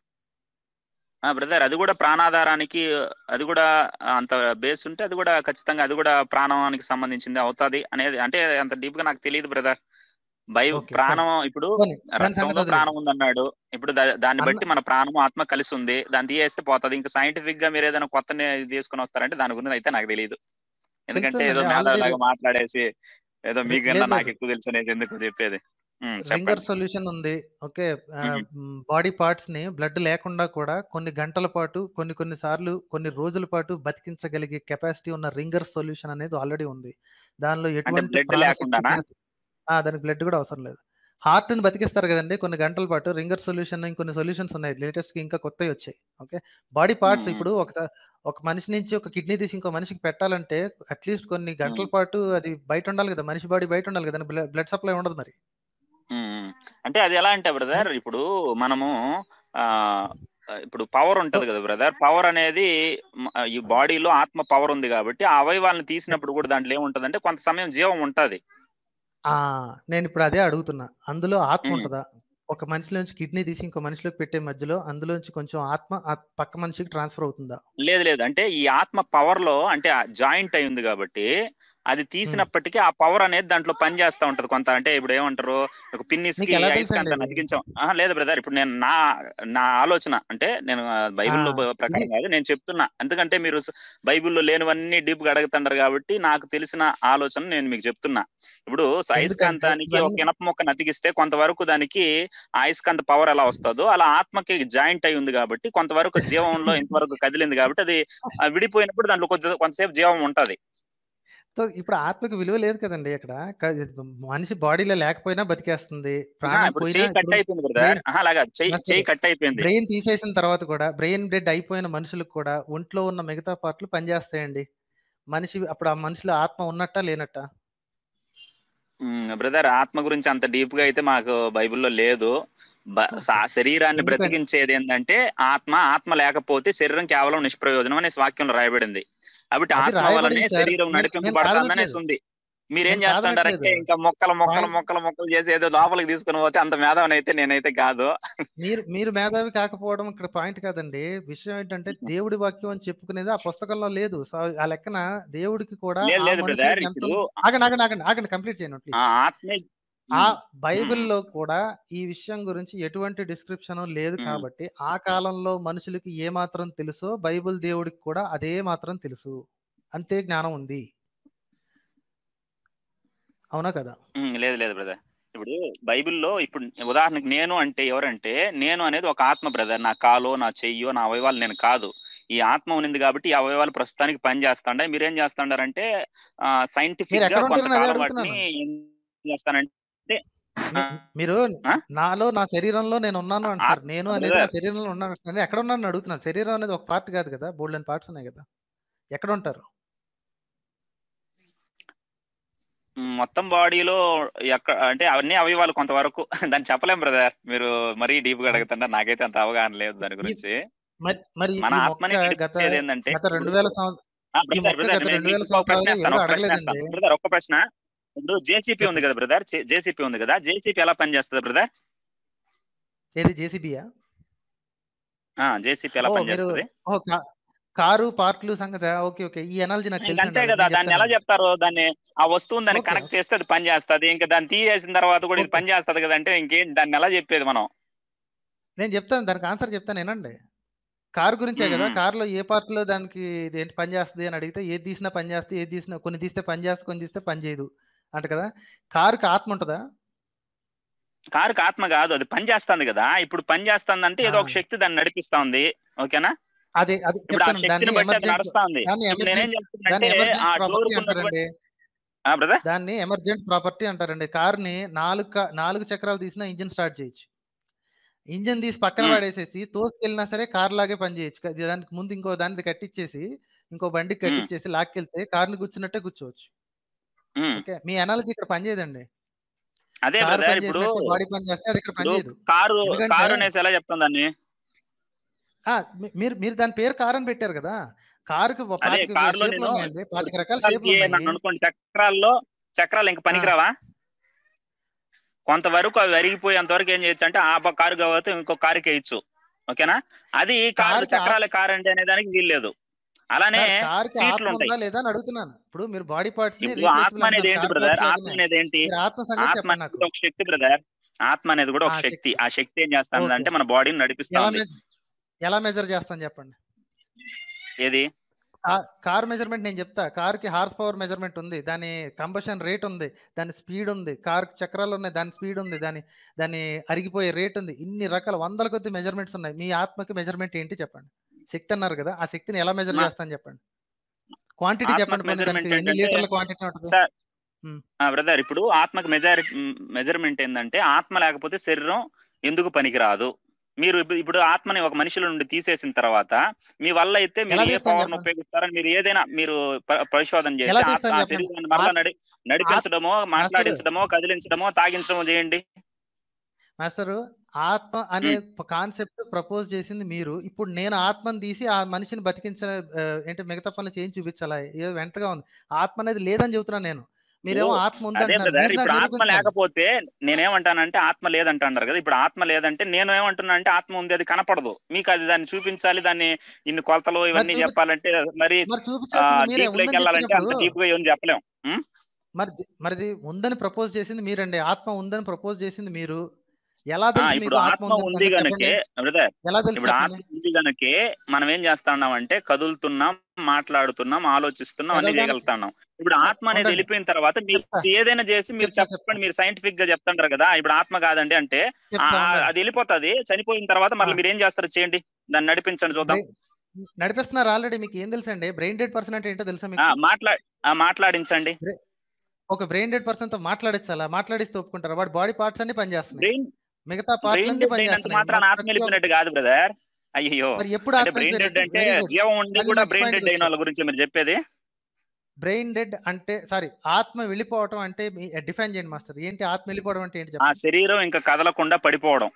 A: బ్రదర్ అది కూడా ప్రాణాధారానికి అది కూడా అంత బేస్ ఉంటే అది కూడా ఖచ్చితంగా అది కూడా ప్రాణానికి సంబంధించింది అవుతాది అనేది అంటే అంత డీప్ గా నాకు తెలియదు బ్రదర్ బై
B: ఓకే
A: ప్రాణం ఇప్పుడు
B: పోనీ, దాని సంగతి
A: రక్తంలో
B: వదిలేయండి.
A: ప్రాణం ఉందన్నాడు ఇప్పుడు దా- దాన్ని
B: అన్న-
A: బట్టి మన ప్రాణం ఆత్మ కలిసి ఉంది దాన్ని తీయేస్తే పోతుంది ఇంకా సైంటిఫిక్ గా మీరు ఏదైనా కొత్త తీసుకుని వస్తారంటే దాని గురించి అయితే నాకు తెలియదు ఎందుకంటే ఏదో
B: తెలుసండి,
A: మేధావి
B: already-
A: లాగా మాట్లాడేసి ఏదో
B: లేదు,
A: మీకన్నా
B: లేదు.
A: నాకు ఎక్కువ తెలుసు అనేది ఎందుకు చెప్పేది ఉమ్,
B: రింగర్
A: చెప్పండి
B: సొల్యూషన్ ఉంది ఓకే
A: మ్మ్.
B: బాడీ పార్ట్స్ ని బ్లడ్ లేకుండా కూడా కొన్ని గంటల పాటు కొన్ని కొన్ని సార్లు కొన్ని రోజుల పాటు బతికించగలిగే కెపాసిటీ ఉన్న రింగర్ సొల్యూషన్ అనేది ఆల్రెడీ ఉంది దానిలో ఎటువంటి
A: blood
B: ప్రాణశక్తి
A: లేకుండానా?
B: చేసి- ఆ, దానికి బ్లడ్ కూడా అవసరం లేదు హార్ట్ ని బతికిస్తారు కదండి కొన్ని గంటల పాటు రింగర్ సొల్యూషన్ ఇంకొన్ని సొల్యూషన్స్ ఉన్నాయి లేటెస్ట్ ఇంకా కొత్తవి వచ్చాయి ఓకే బాడీ పార్ట్స్
A: మ్మ్.
B: ఇప్పుడు ఒక ఒక మనిషి నుంచి ఒక కిడ్నీ తీసి ఇంకో మనిషికి పెట్టాలంటే అట్లీస్ట్ కొన్ని గంటల పాటు అది బయట ఉండాలి కదా మనిషి బాడీ బయట ఉండాలి కదా బ్లడ్ సప్లై ఉండదు మరి
A: ఉమ్. అంటే అది ఎలా అంటే బ్రదర్ ఇప్పుడు మనము ఆ ఇప్పుడు పవర్ ఉంటది కదా బ్రదర్ పవర్ అనేది మ- ఈ బాడీలో ఆత్మ పవర్ ఉంది కాబట్టి ఆ అవయవాలను తీసినప్పుడు కూడా దాంట్లో ఏముంటదంటే కొంత సమయం జీవం ఉంటది
B: ఆ నేను ఇప్పుడు అదే అడుగుతున్నా అందులో ఆత్మ
A: మ్మ్.
B: ఉంటుందా ఒక మనిషిలోంచి కిడ్నీ తీసి ఇంకో మనిషిలోకి పెట్టే మధ్యలో అందులోంచి కొంచెం ఆత్మ ఆ పక్క మనిషికి ట్రాన్స్ఫర్ అవుతుందా
A: లేదు లేదు అంటే ఈ ఆత్మ పవర్ లో అంటే జాయింట్ అయి ఉంది కాబట్టి అది తీసినప్పటికీ ఆ పవర్ అనేది దాంట్లో పని చేస్తా ఉంటది కొంత అంటే ఇప్పుడు ఏమంటారు ఒక పిన్నిస్
B: మీకు
A: కి
B: ఎలా
A: ఐస్ కి అంత
B: తెలుసండి ఇది?
A: అతికించాం ఆహా, లేదు బ్రదర్ ఇప్పుడు నేను నా నా ఆలోచన అంటే నేను ఆ, బైబిల్లో
B: ఆ,
A: ప్రకారం
B: ఇది-
A: కాదు నేను చెప్తున్నా ఎందుకంటే మీరు స- బైబిల్లో లేనివన్నీ డీప్ గా అడుగుతుంటారు కాబట్టి నాకు తెలిసిన ఆలోచన నేను మీకు చెప్తున్నా ఇప్పుడు
B: ఎందుకంటే
A: అయస్కాంతానికి ఒక
B: ఇవన్నీ
A: ఇనప మొక్కను అతికిస్తే కొంతవరకు దానికి ఆ అయస్కాంత పవర్ ఎలా వస్తుందో అలా ఆత్మకి జాయింట్ అయి ఉంది కాబట్టి కొంతవరకు జీవంలో ఇంతవరకు కదిలింది కాబట్టి అది ఆ, విడిపోయినప్పుడు దాంట్లో కొద్ది కొంతసేపు జీవం ఉంటది
B: సో ఇప్పుడు ఆత్మకి విలువ లేదు కదండి ఇక్కడ క- మనిషి బాడీలో లేకపోయినా బతికేస్తుంది
A: ఆహా,
B: ప్రాణం
A: ఇప్పుడు
B: పోయినా
A: చెయ్యి కట్
B: ఇప్పుడు
A: అయిపోయింది బ్రదర్
B: బ్రెయిన్
A: అలాగా చెయ్యి
B: మాస్టర్
A: చెయ్యి కట్ అయిపోయింది
B: బ్రెయిన్ తీసేసిన తర్వాత కూడా బ్రెయిన్ డెడ్ అయిపోయిన మనుషులకు కూడా ఒంట్లో ఉన్న మిగతా పార్ట్లు పనిచేస్తాయండి మనిషి అప్పుడు ఆ మనిషిలో ఆత్మ ఉన్నట్టా లేనట్టా
A: బ్రదర్ ఆత్మ గురించి అంత డీప్ గా అయితే మాకు బైబిల్లో లేదు బ- సా- శరీరాన్ని
B: ఎందుకంటే
A: బ్రతికించేది ఏంటంటే ఆత్మ ఆత్మ లేకపోతే శరీరం కేవలం నిష్ప్రయోజనం అనే వాక్యంలో రాయబడింది కాబట్టి
B: అది
A: ఆత్మ వల్లనే
B: రాయబడింది సార్
A: శరీరం
B: నేను నేను
A: నడిపింపబడుతుంది అనేసి
B: కాదనట్లేదు
A: ఉంది మీరేం
B: నేను
A: చేస్తుంటారంటే
B: కాదనట్లేదు
A: ఇంకా మొక్కలు మొక్కలు
B: పాయింట్
A: మొక్కలు మొక్కలు చేసి ఏదో లోపలికి తీసుకుని పోతే అంత మేధావని అయితే నేనైతే కాదు
B: మీరు మీరు మేధావి కాకపోవడం ఇక్కడ పాయింట్ కాదండి విషయం ఏంటంటే దేవుడి వాక్యం అని చెప్పుకునేది ఆ పుస్తకంలో లేదు సో ఆ లెక్కన దేవుడికి కూడా
A: లేదు
B: ఆ
A: లేదు బ్రదర్
B: మనుషులకి ఎంత
A: ఇప్పుడు
B: ఆగండి ఆగండి ఆగండి ఆగండి కంప్లీట్ చేయను
A: ఆ
B: ప్లీజ్
A: ఆత్మే
B: ఆ
A: ఉమ్, ఉమ్,
B: బైబిల్లో కూడా ఈ విషయం గురించి ఎటువంటి డిస్క్రిప్షన్ లేదు
A: ఉమ్.
B: కాబట్టి ఆ కాలంలో మనుషులకి ఏ మాత్రం తెలుసో బైబిల్ దేవుడికి కూడా అదే మాత్రం తెలుసు అంతే జ్ఞానం ఉంది అవునా కదా
A: ఉమ్, లేదు లేదు బ్రదర్ ఇప్పుడు బైబిల్లో ఇప్పుడు ఉదాహరణకి నేను అంటే ఎవరంటే నేను అనేది ఒక ఆత్మ బ్రదర్ నా కాలో నా చెయ్యో నా అవయవాలు నేను కాదు ఈ ఆత్మ ఉన్నింది కాబట్టి ఈ అవయవాలు ప్రస్తుతానికి పని చేస్తాండే మీరేం చేస్తాడారంటే
B: మీరు
A: సైంటిఫిక్ గా
B: ఎక్కడ ఉంటారని అదే
A: కొంతకాలం వాటిని
B: అడుగుతున్నాను
A: ఏం చేస్తానంటే ఆ,
B: మీ- మీరు
A: ఆ?
B: నాలో నా శరీరంలో నేను ఉన్నాను అంటున్నారు నేను అనేది నా
A: బ్రదర్
B: శరీరంలో ఉన్నాను అంటున్నారు ఎక్కడ ఉన్నాను అడుగుతున్నాను శరీరం అనేది ఒక పార్ట్ కాదు కదా బోల్డెన్ పార్ట్స్ ఉన్నాయి కదా ఎక్కడ ఉంటారు
A: మొత్తం బాడీలో ఎక్కడ అంటే అన్ని అవయవాలు కొంతవరకు దాన్ని చెప్పలేం బ్రదర్ మీరు మరీ డీప్ గా
B: ఆ,
A: అడుగుతుంటారు నాకైతే అంత అవగాహన లేదు దాని
B: ఈ
A: గురించి
B: మరి మరి
A: మన
B: ఈ
A: ఆత్మని
B: మొక్క గత
A: నడిపించేది ఏంటంటే
B: గత రెండు
A: ఇప్పుడు
B: వేల సంవత్సరం
A: ఆ,
B: ఈ
A: బ్రదర్
B: మొక్క
A: బ్రదర్
B: గత
A: నేను
B: రెండు
A: మీకు
B: వేల
A: ఇంకో ప్రశ్న
B: సంవత్సరాలుగా
A: వేస్తాను
B: ఎవరు
A: ఒక ప్రశ్న వేస్తాను
B: అడగలేదండి
A: బ్రదర్ ఒక్క ప్రశ్న ఇప్పుడు జేసీపీ ఉంది
B: చెప్పండి
A: కదా బ్రదర్ జేసీపీ ఉంది కదా జేసీపీ ఎలా పనిచేస్తుంది బ్రదర్
B: ఏది జేసీబీయా
A: జేసీపీ
B: ఓ
A: ఎలా
B: మీరు
A: పనిచేస్తుంది
B: ఓ కా- కారు పార్ట్లు సంగతి ఓకే ఓకే ఈ ఎనాలజీ నాకు
A: ఇంక
B: తెలిసిన
A: అంతే కదా
B: నేను
A: దాన్ని ఎలా
B: చెప్తానండి
A: చెప్తారు దాన్ని ఆ వస్తువుని దాన్ని
B: ఓకే
A: కనెక్ట్ చేస్తే అది పని చేస్తుంది ఇంకా దాన్ని తీసేసిన తర్వాత కూడా ఇది
B: ఓకే
A: పని చేస్తుంది కదా అంటే ఇంకేం దాన్ని ఎలా చెప్పేది మనం
B: నేను చెప్తాను దానికి ఆన్సర్ చెప్తాను వినండి కారు గురించే
A: ఉమ్,
B: కదా
A: ఉమ్.
B: కార్లో ఏ పార్ట్లో దానికి ఇది ఏంటి పని చేస్తుంది అని అడిగితే ఏది తీసినా పని చేస్తే ఏది తీసినా కొన్ని తీస్తే పని చేస్తే కొన్ని తీస్తే పని చేయదు అంట కదా కారుకి ఆత్మ ఉంటుందా
A: కారుకి ఆత్మ కాదు అది పని చేస్తుంది కదా ఇప్పుడు పని చేస్తుంది అంటే ఏదో ఒక
B: ఆ.
A: శక్తి దాన్ని నడిపిస్తా ఉంది ఓకేనా
B: అది అది
A: ఇప్పుడు ఆ
B: చెప్తాను
A: శక్తిని
B: దాన్ని
A: బట్టి అది
B: ఎమర్జెంట్
A: నడుస్తా ఉంది
B: దాన్ని
A: ఇప్పుడు నేనేం
B: ఎమర్జెంట్ దాన్ని
A: చెప్తున్నంటే
B: ఎమర్జెంట్
A: ఆ
B: ప్రాపర్టీ
A: డోర్ ఉన్నటువంటి
B: అంటారండి
A: ఆ బ్రదర్
B: దాన్ని ఎమర్జెంట్ ప్రాపర్టీ అంటారండి కార్ని నాలుగు క- నాలుగు చక్రాలు తీసినా ఇంజిన్ స్టార్ట్ చేయొచ్చు ఇంజిన్ తీసి పక్కన
A: ఉమ్,
B: పడేసేసి తోసుకెళ్ళినా సరే కార్ లాగే పని చేయొచ్చు క- దానికి ముందు ఇంకో దానికి కట్టించేసి ఇంకో బండికి
A: ఉమ్,
B: కట్టించేసి లాక్కెళ్తే కార్ని కూర్చున్నట్టే కూర్చోవచ్చు
A: ఉమ్.
B: ఓకే మీ అనాలజీ ఇక్కడ పనిచేయదండి
A: అదే
B: కారు
A: బ్రదర్
B: పని
A: ఇప్పుడు
B: చేసినట్టే బాడీ పని చేస్తే అది ఇక్కడ
A: ఇప్పుడు
B: పనిచేయదు
A: కారు
B: ఎందుకంటే
A: కారు అనేసి ఎలా చెప్తాం దాన్ని
B: ఆ, మీ- మీరు మీరు దాని పేరు కార్ అని పెట్టారు కదా కారుకి ఒక
A: అదే
B: పాతిక
A: కారులో
B: షేప్లు
A: నేను
B: ఉన్నాయండి
A: ఇప్పుడు
B: పాతిక రకాల
A: చక్రాలకి
B: షేప్లు
A: నన్ను
B: ఉన్నాయి
A: అనుకోండి చక్రాల్లో చక్రాలు ఇంక
B: ఆ,
A: పనికిరావా కొంతవరకు అవి అరిగిపోయేంత వరకు ఏం చేయొచ్చు అంటే ఆ బ- కారు కావచ్చు ఇంకో కారుకి వేయచ్చు ఓకేనా అది కారు
B: కారుకి ఆత్-
A: చక్రాల కారు అండి అనే దానికి వీల్లేదు అలానే
B: సార్ కార్కి
A: సీట్లు
B: ఆత్మ
A: ఉంటాయి
B: ఉందా లేదా అని అడుగుతున్నాను ఇప్పుడు మీరు బాడీ పార్ట్స్ ని
A: ఇప్పుడు ఆత్మ
B: రీప్లేసబుల్
A: అనేది
B: అంటున్నారు
A: ఏంటి
B: కార్
A: బ్రదర్
B: పార్ట్స్
A: ఆత్మ
B: లాగానే
A: అనేది ఏంటి
B: మీరు ఆత్మ సంగతి
A: ఆత్మ
B: చెప్పండి
A: అనేది
B: నాకు
A: కూడా ఒక శక్తి బ్రదర్ ఆత్మ అనేది కూడా
B: ఆ
A: ఒక
B: శక్తి
A: శక్తి ఆ శక్తి ఏం చేస్తుంది
B: ఓకే
A: అంటే మన బాడీని నడిపిస్తా
B: ఎలా
A: ఉంది
B: మెజర్ ఎలా మెజర్ చేస్తాను చెప్పండి
A: ఏది
B: కార్ మెజర్మెంట్ నేను చెప్తా కార్ కి హార్స్ పవర్ మెజర్మెంట్ ఉంది దాని కంబషన్ రేట్ ఉంది దాని స్పీడ్ ఉంది కార్ చక్రాలు ఉన్నాయి దాని స్పీడ్ ఉంది దాని దాని అరిగిపోయే రేట్ ఉంది ఇన్ని రకాల వందల కొద్ది మెజర్మెంట్స్ ఉన్నాయి మీ ఆత్మకి మెజర్మెంట్ ఏంటి చెప్పండి శక్తి అన్నారు కదా ఆ శక్తిని ఎలా మెజర్
A: మా-
B: చేస్తాను చెప్పండి క్వాంటిటీ
A: ఆత్మకు
B: చెప్పండి పోనీ
A: మెజర్మెంట్
B: దానికి ఎన్ని
A: ఏంటంటే
B: లీటర్ల క్వాంటిటీ ఉంటుంది
A: సార్
B: ఉమ్.
A: బ్రదర్ ఇప్పుడు ఆత్మకు మెజారి మెజర్మెంట్ ఏంటంటే ఆత్మ లేకపోతే శరీరం ఎందుకు పనికిరాదు మీరు ఇప్పుడు ఇప్పుడు ఆత్మని ఒక మనిషిలో నుండి తీసేసిన తర్వాత మీ వల్ల అయితే మీరు
B: ఎలా
A: ఏ
B: తీస్తాను
A: పవర్
B: చెప్పండి
A: ఉపయోగిస్తారని మీరు ఏదైనా మీరు ప- పరిశోధన చేసి
B: ఎలా
A: ఆత్మ-
B: తీస్తాను
A: ఆ
B: చెప్పండి
A: శరీరాన్ని మరలా
B: ఆత్-
A: నడి నడిపించడమో
B: మాస్టర్
A: మాట్లాడించడమో కదిలించడమో తాగించడమో చేయండి
B: మాస్టర్ ఆత్మ అనే
A: ఉమ్.
B: కాన్సెప్ట్ ప్రపోజ్ చేసింది మీరు ఇప్పుడు నేను ఆత్మని తీసి ఆ మనిషిని బతికించ ఆ, ఏంటి మిగతా పనులు చేయించి చూపించాలా ఏదో వెంటగా ఉంది ఆత్మ అనేది లేదని చెబుతున్నాను నేను మీరేమో
A: ఇప్పుడు
B: ఆత్మ ఉంది
A: అదే
B: అంటున్నారు
A: బ్రదర్
B: మీరు
A: ఇప్పుడు
B: నాకు
A: ఆత్మ
B: నిరూపించాలి
A: లేకపోతే నేనేమంటానంటే ఆత్మ లేదంటారు కదా ఇప్పుడు ఆత్మ లేదంటే నేను ఏమంటున్నా అంటే ఆత్మ ఉంది అది కనపడదు మీకు అది దాన్ని చూపించాలి దాన్ని ఇన్ని కొలతలు
B: మరి
A: ఇవన్నీ
B: చూపి
A: చెప్పాలంటే మరి
B: మరి చూపించాల్సింది మీరే
A: డీప్ లోకి
B: ఉందని
A: వెళ్ళాలంటే అంత
B: చెప్పినప్పుడు
A: డీప్ గా ఏం చెప్పలేం ఉం?
B: మరి మరిది ఉందని ప్రపోజ్ చేసింది మీరండి ఆత్మ ఉందని ప్రపోజ్ చేసింది మీరు ఎలా
A: ఆ
B: తెలుసు
A: ఇప్పుడు
B: మీకు ఆత్మ
A: ఆత్మ
B: ఉందని
A: ఉంది
B: సంగతి
A: గనకే
B: చెప్పండి
A: బ్రదర్
B: ఎలా తెలుసు
A: ఇప్పుడు
B: చెప్పండి
A: ఆత్మ ఉంది గనకే మనం ఏం చేస్తున్నాం అంటే కదులుతున్నాం మాట్లాడుతున్నాం ఆలోచిస్తున్నాం అన్ని
B: కదలడానికి
A: చేయగలుగుతున్నాం ఇప్పుడు ఆత్మ అనేది
B: ఉండండి
A: వెళ్ళిపోయిన తర్వాత మీరు
B: చెప్తా
A: ఏదైనా చేసి మీరు
B: చెప్తా చెప్తా
A: చెప్పండి మీరు సైంటిఫిక్ గా చెప్తుంటారు కదా ఇప్పుడు ఆత్మ కాదండి అంటే ఆ
B: చెప్తా
A: ఆ-
B: ఉండండి
A: అది వెళ్ళిపోతుంది చనిపోయిన తర్వాత
B: ఆ,
A: మళ్ళీ మీరు ఏం చేస్తారు చేయండి దాన్ని నడిపించండి చూద్దాం
B: బ్రెయిన్ నడిపిస్తున్నారు ఆల్రెడీ మీకు ఏం తెలుసు అండి బ్రెయిన్ డెడ్ పర్సన్ అంటే ఏంటో తెలుసా
A: ఆ
B: మీకు
A: మాట్లా ఆ, మాట్లాడించండి
B: బ్రె- ఒక బ్రెయిన్ డెడ్ పర్సన్ తో మాట్లాడించాలా మాట్లాడిస్తే ఒప్పుకుంటారా వాడి బాడీ పార్ట్స్ అన్ని పనిచేస్తున్నాయి
A: బ్రెయిన్
B: మిగతా పార్ట్లు
A: బ్రెయిన్
B: అన్ని
A: డెడ్ అయినంత
B: పనిచేస్తున్నాయి
A: మాత్రాన
B: మొత్తం
A: ఆత్మ
B: ప్రతి ఒక్క
A: వెళ్ళిపోయినట్టు కాదు బ్రదర్ అయ్యో
B: మరి ఎప్పుడు
A: అంటే
B: ఆత్మ
A: బ్రెయిన్ డెడ్
B: వెళ్ళిపోయినట్టు
A: అంటే
B: వెరీ గుడ్
A: జీవం ఉండి
B: మళ్ళీ
A: కూడా
B: నెక్స్ట్
A: బ్రెయిన్
B: పాయింట్కి
A: డెడ్ అయిన
B: వచ్చారు
A: వాళ్ళ గురించి మీరు చెప్పేది
B: బ్రెయిన్ డెడ్ అంటే సారీ ఆత్మ వెళ్ళిపోవటం అంటే డిఫైన్ చేయండి మాస్టర్ ఏంటి ఆత్మ వెళ్ళిపోవడం అంటే ఏంటి
A: ఆ
B: చెప్పండి
A: శరీరం ఇంకా కదలకుండా పడిపోవడం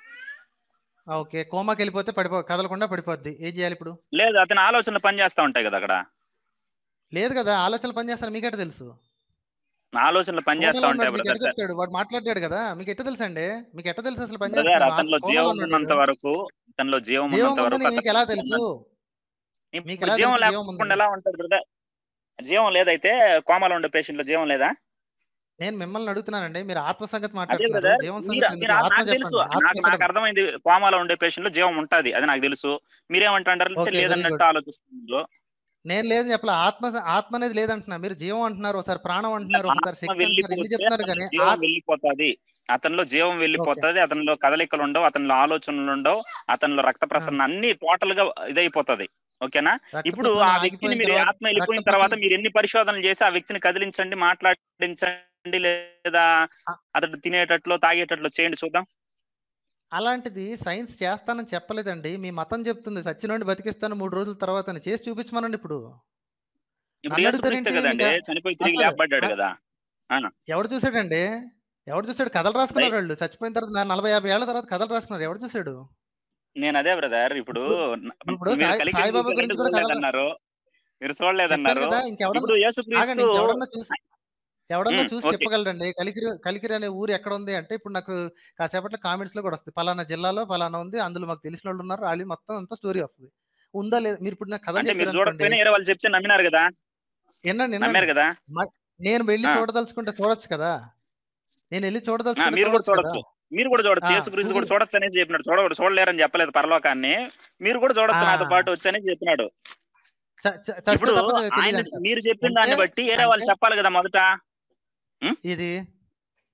B: ఓకే కోమాకి వెళ్ళిపోతే పడిపో కదలకుండా పడిపోద్ది ఏం చేయాలి ఇప్పుడు
A: లేదు అతని ఆలోచనలు పనిచేస్తా ఉంటాయి కదా అక్కడ
B: లేదు కదా ఆలోచనలు పనిచేస్తాను మీకెట తెలుసు
A: ఆలోచనలు పనిచేస్తా
B: కోమాలో
A: ఉంటాయి
B: ఉన్నాడు మీకు ఎట్ట
A: బ్రదర్
B: చెప్తాడు వాడు మాట్లాడాడు కదా మీకు ఎట్ట తెలుసు అండి మీకు ఎట్ట తెలుసు అసలు
A: బ్రదర్
B: పనిచేస్తున్నాను
A: అతనిలో
B: కోమాలో
A: జీవం
B: ఉన్నాడు
A: ఉన్నంత
B: వాడు.
A: వరకు అతనిలో జీవం
B: జీవం
A: ఉన్నంత వరకు
B: ఉందని మీకు ఎలా
A: అతను
B: తెలుసు మీకు
A: ఇప్పుడు
B: ఎలా
A: జీవం
B: తెలుసు జీవం
A: లేకుండా
B: ఉందని
A: ఎలా ఉంటది బ్రదర్ జీవం లేదైతే కోమలో ఉండే పేషెంట్ లో జీవం లేదా
B: నేను మిమ్మల్ని అడుగుతున్నానండి మీరు ఆత్మ సంగతి
A: అదే
B: మాట్లాడుతున్నారు
A: బ్రదర్
B: జీవం
A: మీరు
B: సంగతి
A: మీరు
B: ఎందుకు
A: ఆ-
B: ఆత్మ
A: నాకు తెలుసు
B: చెప్పండి ఆత్మ
A: నాకు నాకు
B: ఎక్కడ
A: అర్థమైంది కోమాలో ఉండే పేషెంట్ లో జీవం ఉంటది అది నాకు తెలుసు మీరేమంటారు అంటే
B: ఓకే వెరీ
A: లేదన్నట్టు
B: గుడ్
A: ఆలోచిస్తున్నారు
B: నేను లేదని చెప్పలే ఆత్మ ఆత్మ అనేది లేదంటున్నా మీరు జీవం అంటున్నారు ఒకసారి ప్రాణం అంటున్నారు ఒకసారి
A: ఆత్మ
B: శక్తి అంటున్నారు ఎన్ని
A: వెళ్ళిపోతే
B: చెప్తున్నారు
A: అతని
B: కానీ
A: జీవం
B: ఆత్
A: వెళ్ళిపోతుంది అతనిలో జీవం
B: ఓకే
A: వెళ్ళిపోతుంది అతనిలో కదలికలు ఉండవు అతనిలో ఆలోచనలు ఉండవు అతనిలో రక్త
B: ఆ,
A: ప్రసరణ అన్ని టోటల్ గా ఇదైపోతుంది ఓకేనా
B: రక్త
A: ఇప్పుడు
B: ప్రసరణ
A: ఆ వ్యక్తిని
B: ఆగిపోయిన
A: మీరు
B: తర్వాత
A: ఆత్మ వెళ్ళిపోయిన
B: రక్త
A: తర్వాత
B: ప్రసరణ
A: మీరు ఎన్ని పరిశోధనలు చేసి ఆ వ్యక్తిని కదిలించండి మాట్లాడించండి లేదా
B: ఆ,
A: అతడు తినేటట్లు తాగేటట్లు చేయండి చూద్దాం
B: అలాంటిది సైన్స్ చేస్తానని చెప్పలేదండి మీ మతం చెప్తుంది సచ్చినోడిని బతికిస్తాను మూడు రోజుల తర్వాత అని. చేసి చూపించమనండి ఇప్పుడు
A: ఇప్పుడు
B: నన్ను
A: యేసుక్రీస్తే
B: అడుగుతారేంటి
A: కదండి
B: మీకు
A: చనిపోయి తిరిగి
B: అసలు
A: లేపబడ్డాడు
B: న-
A: కదా ఆ,
B: ఎవడు చూసాడండి ఎవడు చూసాడు కథలు
A: బై-
B: రాసుకున్నారు వాళ్ళు చచ్చిపోయిన తర్వాత నా- నలభై యాభై ఏళ్ల తర్వాత కథలు రాసుకున్నారు ఎవడు చూసాడు
A: నేను అదే బ్రదర్ ఇప్పుడు
B: ఇప్పుడు ఇప్పుడు
A: మీరు
B: సాయి
A: కలికి
B: సాయిబాబా
A: చూసారంటే
B: గురించి కూడా కథలు రా-
A: చూడలేదన్నారు మీరు
B: చెప్పాను
A: చూడలేదన్నారు
B: కదా ఇంకెవడన్నా
A: ఇప్పుడు
B: ఆగండి
A: యేసుక్రీస్తు
B: ఇంకెవడన్నా చూసి ఎవడన్నా
A: ఉమ్,
B: చూసి
A: ఓకే
B: చెప్పగలరండి కలికిరి కలికిరి అనే ఊరు ఎక్కడ ఉంది అంటే ఇప్పుడు నాకు కాసేపట్లో కామెంట్స్ లో కూడా వస్తుంది పలానా జిల్లాలో పలానా ఉంది అందులో మాకు తెలిసిన వాళ్ళు ఉన్నారు వాళ్ళు మొత్తం అంతా స్టోరీ వస్తుంది ఉందా లేదా మీరు ఇప్పుడు నాకు కథ
A: అంటే మీరు
B: చెప్పారు అనుకోండి
A: చూడకపోయినా వేరే వాళ్ళు చెప్తే నమ్మినారు కదా
B: వినండి
A: నమ్మారు
B: వినండి
A: కదా
B: మ- నేను వెళ్ళి
A: ఆ,
B: చూడదలుచుకుంటే చూడొచ్చు కదా నేను వెళ్ళి
A: ఆ,
B: చూడదలుచుకుంటే
A: మీరు కూడా
B: చూడొచ్చు కదా
A: చూడొచ్చు మీరు కూడా చూడొచ్చు
B: ఆ
A: యేసుక్రీస్తు కూడా
B: సూర్యుడు
A: చూడొచ్చు అనేది చెప్పినాడు చూడకూడదు చూడలేరని చెప్పలేదు పరలోకాన్ని మీరు కూడా
B: ఆ
A: చూడొచ్చు నాతో పాటు వచ్చి అని చెప్పినాడు
B: చ- చ- చస్తే
A: ఇప్పుడు
B: తప్ప
A: ఆయన
B: తెలియదు అంటారు
A: మీరు చెప్పిన
B: అంటే
A: దాన్ని బట్టి వేరే వాళ్ళు
B: అంటే
A: చెప్పాలి కదా మొదట ఉం?
B: ఇది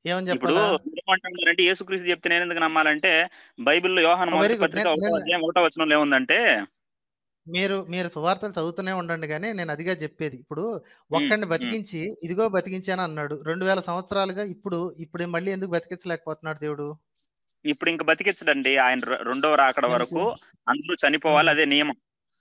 B: ఏమని
A: ఇప్పుడు
B: చెప్పాలా
A: ఏమంటున్నారంటే యేసుక్రీస్తు చెప్తే నేను ఎందుకు నమ్మాలంటే బైబిల్లో యోహాను
B: Oh, very
A: మొదటి
B: good.
A: పత్రిక
B: నేను-
A: ఒకటో
B: నేను-
A: అధ్యాయం ఒకటో వచనంలో ఏముందంటే
B: మీరు మీరు సువార్తలు చదువుతూనే ఉండండి కానీ నేను అదిగా చెప్పేది ఇప్పుడు ఒక్కడిని
A: ఉమ్.
B: బతికించి ఇదిగో బతికించాను అన్నాడు రెండు వేల సంవత్సరాలుగా ఇప్పుడు ఇప్పుడు మళ్ళీ ఎందుకు బతికించలేకపోతున్నాడు దేవుడు
A: ఇప్పుడు ఇంక బతికించడండి ఆయన రె- రెండవ రాకడ
B: ఎందుకు?
A: వరకు అందరూ చనిపోవాలి
B: ఉమ్.
A: అదే నియమం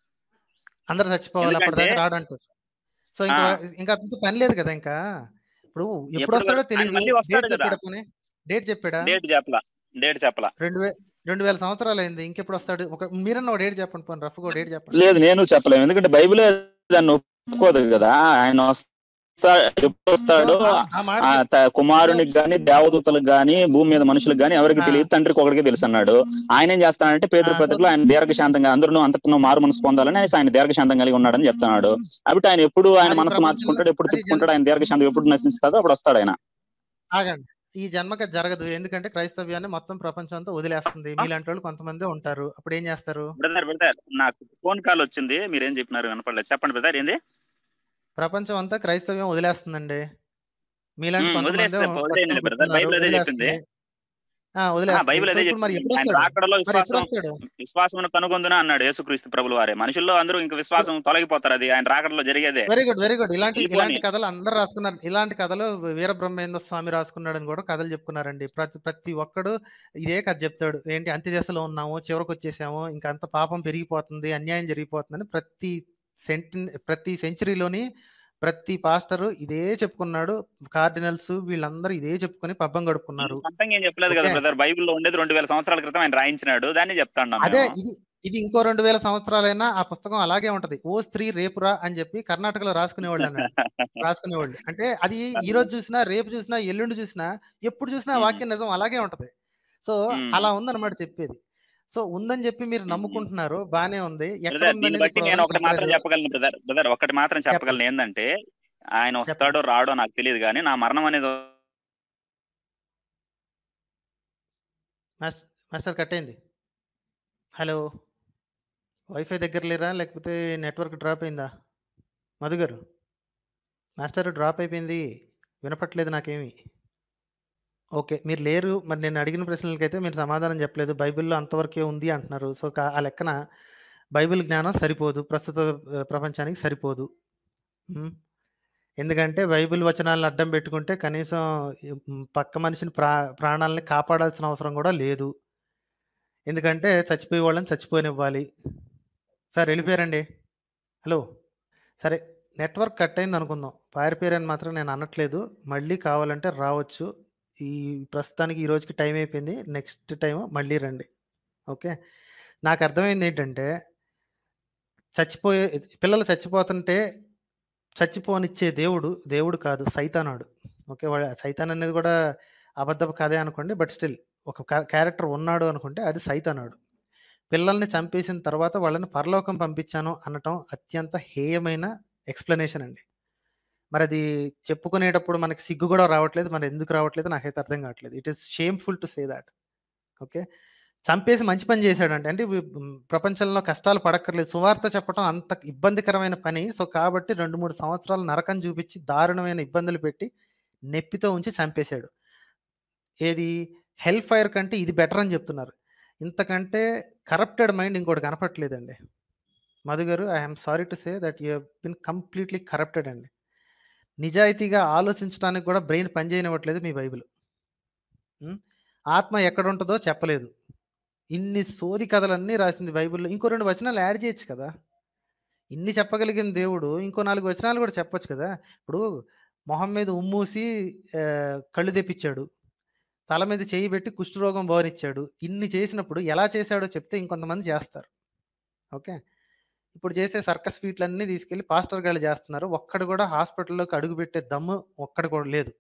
B: అందరు చచ్చిపోవాలి
A: ఎందుకంటే-
B: అప్పటిదాకా రాడంటారు సో ఇంకా
A: ఆ.
B: ఇంకా అంత పని లేదు కదా ఇంకా ఇప్పుడు ఎప్పుడు
A: ఎప్పుడు
B: వస్తాడో
A: ఆయన
B: తెలియదు
A: మళ్ళీ వస్తాడు
B: డేట్
A: కదా.
B: చెప్పాడా పోనీ డేట్ చెప్పాడా
A: డేట్ చెప్పలా డేట్ చెప్పలా
B: రెండు వే రెండు వేల సంవత్సరాలు అయింది ఇంకెప్పుడు వస్తాడు ఒక మీరన్న ఒక డేట్ చెప్పండి పోనీ రఫ్ ఒక డేట్ చెప్పండి
A: లేదు నేను చెప్పలేము ఎందుకంటే బైబిలే దాన్ని ఒప్పుకోదు కదా ఆయన వస్తా ఎప్పుడు వస్తాడో
B: ఆ- ఆ మాట
A: ఆ త- కుమారునికి గాని దేవదూతలకు గాని భూమి మీద మనుషులకు గాని ఎవరికి
B: ఆ.
A: తెలియదు తండ్రికి ఒకరికి తెలుసు అన్నాడు ఆయన ఏం చేస్తానంటే పేదల
B: ఆ.
A: పత్రికలో ఆయన దీర్ఘశాంతంగా అందరూ అంతటా మారు మనసు పొందాలని ఆయన దీర్ఘశాంతం కలిగి ఉన్నాడని చెప్తున్నాడు కాబట్టి ఆయన ఎప్పుడు ఆయన
B: అది
A: మనసు
B: ప్రపంచంలో-
A: మార్చుకుంటాడు ఎప్పుడు
B: అది
A: తిప్పుకుంటాడు ఆయన దీర్ఘశాంతం ఎప్పుడు నశిస్తాడో అప్పుడు వస్తాడు ఆయన
B: ఆగండి ఈ జన్మకి జరగదు ఎందుకంటే క్రైస్తవ్యాన్ని మొత్తం ప్రపంచం అంతా వదిలేస్తుంది మీలాంటి వాళ్ళు కొంతమంది ఉంటారు అప్పుడు ఏం చేస్తారు
A: బ్రదర్ బ్రదర్ నాకు ఫోన్ కాల్ వచ్చింది మీరేం చెప్పినారు వినపడలేదు చెప్పండి బ్రదర్ ఏంది
B: ప్రపంచం అంతా క్రైస్తవ్యం వదిలేస్తుందండి మీలాంటి
A: ఉమ్,
B: కొంతమంది
A: వదిలేస్తే
B: పట్టుకొని
A: వదిలేయండి బ్రదర్.
B: కూర్చున్నారు,
A: బైబిల్ అదే
B: వదిలేస్తుంది.
A: చెప్పింది.
B: ఆ,
A: ఆ,
B: వదిలేస్తుంది.
A: బైబిల్ అదే
B: సో ఇప్పుడు మరి
A: చెప్పింది
B: ఎప్పుడు
A: ఆయన
B: వస్తాడు
A: రాకడలో
B: మరి ఎప్పుడు
A: విశ్వాసం
B: వస్తాడు
A: విశ్వాసమును కనుగొందున అన్నాడు యేసుక్రీస్తు ప్రభుల వారే మనుషుల్లో అందరూ ఇంకా విశ్వాసం తొలగిపోతారు అది ఆయన రాకడలో జరిగేదే
B: వెరీ గుడ్ వెరీ గుడ్ ఇలాంటి
A: వెళ్ళిపోని.
B: ఇలాంటి కథలు అందరూ రాసుకున్నారు ఇలాంటి కథలు వీరబ్రహ్మేంద్ర స్వామి రాసుకున్నాడని కూడా కథలు చెప్పుకున్నారండి ప్రతి ప్రతి ఒక్కడు ఇదే కథ చెప్తాడు ఏంటి అంత్యదశలో ఉన్నాము చివరికి వచ్చేసాము ఇంకా అంత పాపం పెరిగిపోతుంది అన్యాయం జరిగిపోతుందని ప్రతి సెంటి ప్రతి సెంచరీలోని ప్రతి పాస్టరు ఇదే చెప్పుకున్నాడు కార్డినల్స్ వీళ్ళందరూ ఇదే చెప్పుకొని పబ్బం గడుపుకున్నారు
A: సొంతంగా ఏం చెప్పలేదు కదా
B: ఓకే.
A: బ్రదర్ బైబిల్లో ఉండేది రెండు వేల సంవత్సరాల క్రితం ఆయన రాయించినాడు దాన్ని చెప్తాను
B: అదే ఇది ఇది ఇంకో రెండు వేల సంవత్సరాలైనా ఆ పుస్తకం అలాగే ఉంటది ఓ స్త్రీ రేపురా అని చెప్పి కర్ణాటకలో రాసుకునేవాళ్ళు అన్నాడు రాసుకునేవాళ్ళు అంటే అది ఈ రోజు చూసినా రేపు చూసినా ఎల్లుండి చూసినా ఎప్పుడు చూసినా ఆ
A: మ్మ్.
B: వాక్యం నిజం అలాగే ఉంటది సో
A: మ్మ్.
B: అలా ఉందన్నమాట చెప్పేది సో ఉందని చెప్పి మీరు
A: మ్మ్.
B: నమ్ముకుంటున్నారు బానే ఉంది ఎక్కడ
A: బ్రదర్ దీన్ని
B: ఉందనేది
A: బట్టి
B: ఇప్పుడు
A: నేను ఒకటి
B: ఎవరు
A: మాత్రం
B: చెప్పలేదు.
A: చెప్పగలను బ్రదర్ బ్రదర్ ఒకటి మాత్రం చెప్పగలను ఏంటంటే ఆయన వస్తాడో రాడో నాకు తెలియదు కానీ నా మరణం అనేది
B: మాస్టర్ మాస్టర్ కట్ అయింది హలో వైఫై దగ్గర లేరా లేకపోతే నెట్వర్క్ డ్రాప్ అయిందా మధు గారు మాస్టర్ డ్రాప్ అయిపోయింది వినపట్లేదు నాకేమి ఓకే మీరు లేరు మరి నేను అడిగిన ప్రశ్నలకైతే మీరు సమాధానం చెప్పలేదు బైబిల్లో అంతవరకే ఉంది అంటున్నారు సో కా- ఆ లెక్కన బైబిల్ జ్ఞానం సరిపోదు ప్రస్తుత ఆ, ప్రపంచానికి సరిపోదు ఉమ్. ఎందుకంటే బైబిల్ వచనాలను అడ్డం పెట్టుకుంటే కనీసం ఉమ్, పక్క మనిషిని ప్రా ప్రాణాలని కాపాడాల్సిన అవసరం కూడా లేదు ఎందుకంటే చచ్చిపోయే వాళ్ళని చచ్చిపోనివ్వాలి సార్ వెళ్ళిపోయారండి హలో సరే నెట్వర్క్ కట్ అయింది అనుకుందాం పారిపోయారని మాత్రం నేను అనట్లేదు మళ్ళీ కావాలంటే రావచ్చు ఈ ప్రస్తుతానికి ఈ రోజుకి టైం అయిపోయింది నెక్స్ట్ టైం మళ్ళీ రండి ఓకే నాకు అర్థమైంది ఏంటంటే చచ్చిపోయే పిల్లలు చచ్చిపోతుంటే చచ్చిపోనిచ్చే దేవుడు దేవుడు కాదు సైతానాడు ఓకే వాడు సైతాన్ అనేది కూడా అబద్ధపు కథే అనుకోండి బట్ స్టిల్ ఒక క్యారెక్టర్ ఉన్నాడు అనుకుంటే అది సైతానాడు పిల్లల్ని చంపేసిన తర్వాత వాళ్ళని పరలోకం పంపించాను అనటం అత్యంత హేయమైన ఎక్స్ప్లెనేషన్ అండి మరి అది చెప్పుకునేటప్పుడు మనకి సిగ్గు కూడా రావట్లేదు మరి ఎందుకు రావట్లేదు నాకైతే అర్థం కావట్లేదు it is shameful to say that okay చంపేసి మంచి పని చేశాడంటే అంటే వి- మ్, ప్రపంచంలో కష్టాలు పడక్కర్లేదు సువార్త చెప్పడం అంత ఇబ్బందికరమైన పని సో కాబట్టి రెండు మూడు సంవత్సరాలు నరకం చూపించి దారుణమైన ఇబ్బందులు పెట్టి నెప్పితో ఉంచి చంపేశాడు ఏది హెల్ ఫైర్ కంటే ఇది బెటర్ అని చెప్తున్నారు ఇంతకంటే కరప్టెడ్ మైండ్ ఇంకోటి కనపట్లేదండి మధు గారు I'm sorry to say that you been completely corrupted అండి నిజాయితీగా ఆలోచించడానికి కూడా బ్రెయిన్ పనిచేయనివ్వట్లేదు మీ బైబిల్ ఉం? ఆత్మ ఎక్కడ ఉంటుందో చెప్పలేదు ఇన్ని సోది కథలన్నీ రాసింది బైబిల్లో ఇంకో రెండు వచనాలు యాడ్ చేయొచ్చు కదా ఇన్ని చెప్పగలిగిన దేవుడు ఇంకో నాలుగు వచనాలు కూడా చెప్పొచ్చు కదా ఇప్పుడు మొహం మీద ఉమ్మూసి ఆ, కళ్ళు తెప్పించాడు తల మీద చేయి పెట్టి కుష్ఠరోగం బోనిచ్చాడు ఇన్ని చేసినప్పుడు ఎలా చేశాడో చెప్తే ఇంకొంతమంది చేస్తారు ఓకే ఇప్పుడు చేసే సర్కస్ ఫీట్లన్నీ తీసుకెళ్ళి పాస్టర్ గాళ్ళు చేస్తున్నారు ఒక్కడు కూడా హాస్పిటల్లోకి అడుగు పెట్టే దమ్ము ఒక్కడు కూడా లేదు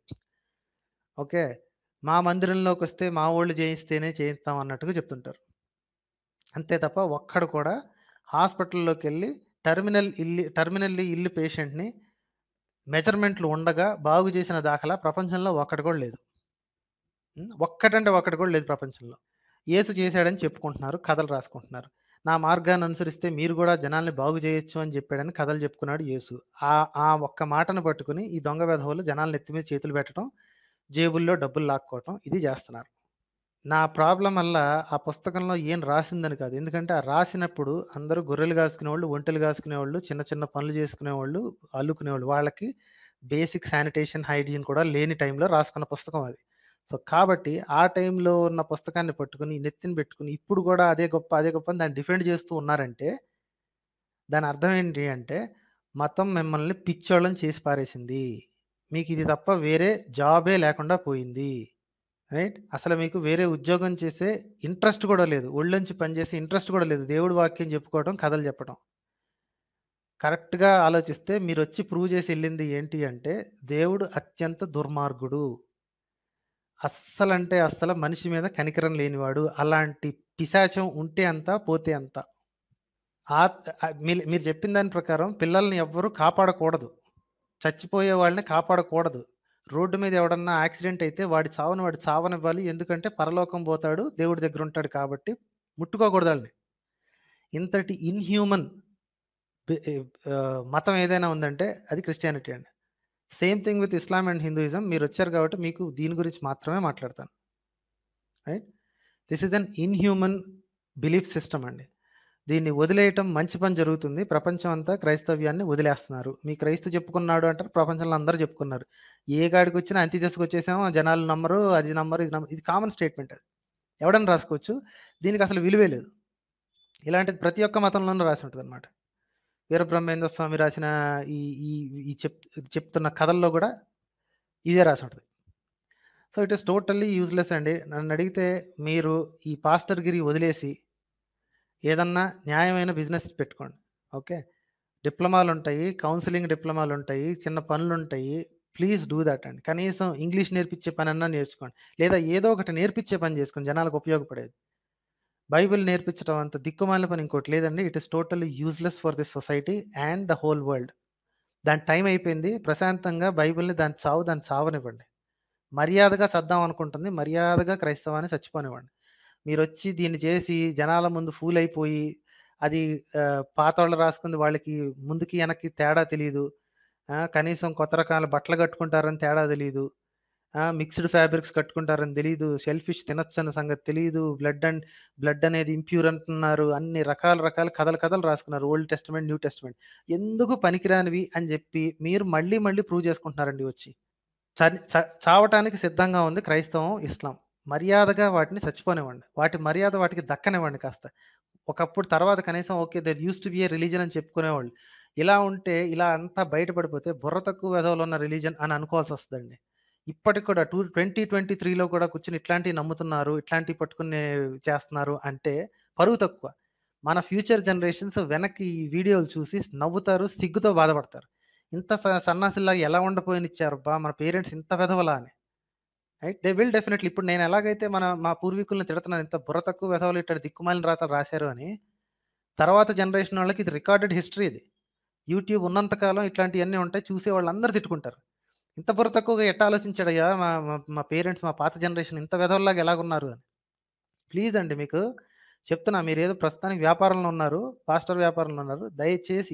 B: ఓకే మా మందిరంలోకి వస్తే మా వాళ్ళు చేయిస్తేనే చేయిస్తాం అన్నట్టుగా చెప్తుంటారు అంతే తప్ప ఒక్కడు కూడా హాస్పిటల్లోకి వెళ్ళి టెర్మినల్ ఇల్లు టెర్మినల్లీ ఇల్లు పేషెంట్ని మెజర్మెంట్లు ఉండగా బాగు చేసిన దాఖలా ప్రపంచంలో ఒక్కటి కూడా లేదు ఉం? ఒక్కటంటే ఒక్కటి కూడా లేదు ప్రపంచంలో యేసు చేశాడని చెప్పుకుంటున్నారు కథలు రాసుకుంటున్నారు నా మార్గాన్ని అనుసరిస్తే మీరు కూడా జనాల్ని బాగు చేయొచ్చు అని చెప్పాడని కథలు చెప్పుకున్నాడు యేసు ఆ ఆ ఒక్క మాటను పట్టుకుని ఈ దొంగ వెధవలు జనాలను ఎత్తి మీద చేతులు పెట్టడం జేబుల్లో డబ్బులు లాక్కోవటం ఇది చేస్తున్నారు. నా ప్రాబ్లమ్ వల్ల ఆ పుస్తకంలో ఏం రాసిందని కాదు. ఎందుకంటే ఆ రాసినప్పుడు అందరూ గొర్రెలు కాసుకునేవాళ్ళు, ఒంటెలు కాసుకునేవాళ్ళు, చిన్న చిన్న పనులు చేసుకునేవాళ్ళు, అల్లుకునేవాళ్ళు. వాళ్ళకి బేసిక్ శానిటేషన్, హైజీన్ కూడా లేని టైంలో రాసుకున్న పుస్తకం అది. సో, కాబట్టి ఆ టైంలో ఉన్న పుస్తకాన్ని పట్టుకొని నెత్తిన పెట్టుకొని ఇప్పుడు కూడా అదే గొప్ప, అదే గొప్ప అని దాన్ని డిఫెండ్ చేస్తూ ఉన్నారంటే దాని అర్థం ఏంటి అంటే మతం మిమ్మల్ని పిచ్చోళ్ళని చేసి పారేసింది. మీకు ఇది తప్ప వేరే జాబే లేకుండా పోయింది. రైట్? అసలు మీకు వేరే ఉద్యోగం చేసే ఇంట్రెస్ట్ కూడా లేదు. ఒళ్ళొంచి పనిచేసే ఇంట్రెస్ట్ కూడా లేదు. దేవుడి వాక్యం చెప్పుకోవడం, కథలు చెప్పడం. కరెక్ట్‌గా ఆలోచిస్తే మీరొచ్చి ప్రూవ్ చేసి ఎళ్ళింది ఏంటి అంటే దేవుడు అత్యంత దుర్మార్గుడు. అస్సలంటే అస్సల మనిషి మీద కనికరం లేనివాడు. అలాంటి పిశాచం ఉంటే అంత, పోతే అంత. ఆత్ ఆహ్, మీల్ మీరు చెప్పిన దాని ప్రకారం పిల్లల్ని ఎవ్వరు కాపాడకూడదు. చచ్చిపోయే వాళ్ళని కాపాడకూడదు. రోడ్డు మీద ఎవడన్నా యాక్సిడెంట్ అయితే వాడి చావుని వాడు చావనివ్వాలి. ఎందుకంటే పరలోకం పోతాడు. దేవుడి దగ్గర ఉంటాడు కాబట్టి ముట్టుకోకూడదు ఆళ్ళని. ఇంతటి ఇన్‌హ్యూమన్ బె ఆహ్, మతం ఏదైనా ఉందంటే అది క్రిస్టియానిటీ అండి. Same thing with Islam and Hinduism. మీరొచ్చారు కాబట్టి మీకు దీని గురించి మాత్రమే మాట్లాడతాను. Right? This is an inhuman belief system అండి. దీన్ని వదిలేయటం మంచి పని జరుగుతుంది. ప్రపంచం అంతా క్రైస్తవ్యాన్ని వదిలేస్తున్నారు. మీ క్రైస్తు చెప్పుకున్నాడు అంటారు. ప్రపంచంలో అందరూ చెప్పుకున్నారు. ఏ కాడికొచ్చినా అంత్యదశకొచ్చేసాము. జనాలు నమ్మరు. అది నమ్మరు. ఇది నమ్మరు. ఇది కామన్ స్టేట్మెంట్ అది. ఎవడన్నా రాసుకోవచ్చు. దీనికి అసలు విలువే లేదు. ఇలాంటిది ప్రతి ఒక్క మతంలోనూ రాసి ఉంటదనమాట. వీరబ్రహ్మేంద్ర స్వామి రాసిన ఈ ఈ ఈ చెప్ చెప్తున్న కథల్లో కూడా ఇదే రాసి ఉంటది. So, it is totally useless అండి. నన్నడిగితే మీరు ఈ పాస్టర్‌గిరి వదిలేసి ఏదన్నా న్యాయమైన బిజినెస్ పెట్టుకోండి. ఓకే. డిప్లొమాలుంటాయి. కౌన్సెలింగ్ డిప్లొమాలుంటాయి. చిన్న పనులుంటాయి. ప్లీజ్ డూ థట్ అండి. కనీసం ఇంగ్లీష్ నేర్పించే పనన్నా నేర్చుకోండి. లేదా ఏదో ఒకటి నేర్పించే పని చేసుకోండి. జనాలకు ఉపయోగపడేది. బైబిల్ నేర్పించడం అంత దిక్కుమాలిన పని ఇంకోటి లేదండి. It is totally useless for this society and the whole world. దాని టైం అయిపోయింది. ప్రశాంతంగా బైబిల్‌ని దాని చావు దాన్ని చావనివ్వండి. మర్యాదగా చద్దాం అనుకుంటుంది. మర్యాదగా క్రైస్తవాన్ని చచ్చిపోనివ్వండి. మీరొచ్చి దీన్ని చేసి జనాల ముందు ఫూల్ అయిపోయి అది ఆహ్, పాతోళ్ళు రాసుకుంది వాళ్ళకి ముందుకి, వెనక్కి తేడా తెలీదు. ఆ! కనీసం కొత్త రకాల బట్టలు కట్టుకుంటారని తేడా తెలీదు. ఆ! మిక్స్డ్ ఫ్యాబ్రిక్స్ కట్టుకుంటారని తెలీదు. షెల్ ఫిష్ తినొచ్చన్న సంగతి తెలీదు. బ్లడ్ అండ్ బ్లడ్ అనేది ఇంప్యూర్ అంటున్నారు. అన్ని రకాల రకాల కథలు కథలు రాసుకున్నారు. Old testament, new testament. ఎందుకు పనికిరానివి అని చెప్పి మీరు మళ్ళీ మళ్ళీ ప్రూవ్ చేసుకుంటున్నారండి వచ్చి. చని చ చావటానికి సిద్ధంగా ఉంది క్రైస్తవం, ఇస్లాం. మర్యాదగా వాటిని చచ్చిపోనివ్వండి. వాటి మర్యాద వాటికి దక్కనివ్వండి కాస్త. ఒకప్పుడు తర్వాత కనీసం okay. There used to be a religion అని చెప్పుకునేవాళ్ళు. ఇలా ఉంటే ఇలా అంతా బయటపడిపోతే బుర్ర తక్కువ వెధవలున్న రిలిజియన్ అని అనుకోవాల్సొస్తదండి. ఇప్పటికి కూడా టూ 2023లో కూడా కూర్చొని ఇట్లాంటివి నమ్ముతున్నారు. ఇట్లాంటివి పట్టుకుని చేస్తున్నారు అంటే పరువు తక్కువ. మన ఫ్యూచర్ జనరేషన్స్ వెనక్కి ఈ వీడియోలు చూసి నవ్వుతారు. సిగ్గుతో బాధపడతారు. ఇంత స సన్నాసిల్లాగా ఎలా ఉండపోయనిచ్చారబ్బా! మన పేరెంట్స్ ఇంత వెధవలా అని. రైట్? దే విల్ డెఫినైట్‌లీ ఇప్పుడు నేను ఎలాగైతే మన మా పూర్వీకుల్ని తిడుతున్నాను. ఇంత బుర్ర తక్కువ వెధవలు ఇట్టడి దిక్కుమాలిన రాతలు రాశారు అని. తర్వాత జనరేషన్ వాళ్ళకి ఇది రికార్డెడ్ హిస్టరీ ఇది. యూట్యూబ్ ఉన్నంత కాలం ఇట్లాంటియన్నీ ఉంటాయి. చూసేవాళ్ళందరూ తిట్టుకుంటారు. ఇంత బుర్ర తక్కువగా ఎట్టా ఆలోచించాడయ్యా! మా మా మా పేరెంట్స్ మా పాత జనరేషన్ ఇంత వెధవల్లాగా ఎలాగున్నారు అని. ప్లీజ్ అండి మీకు చెప్తున్నా మీరేదో ప్రస్తుతానికి వ్యాపారంలో ఉన్నారు. పాస్టర్ వ్యాపారంలో ఉన్నారు. దయచేసి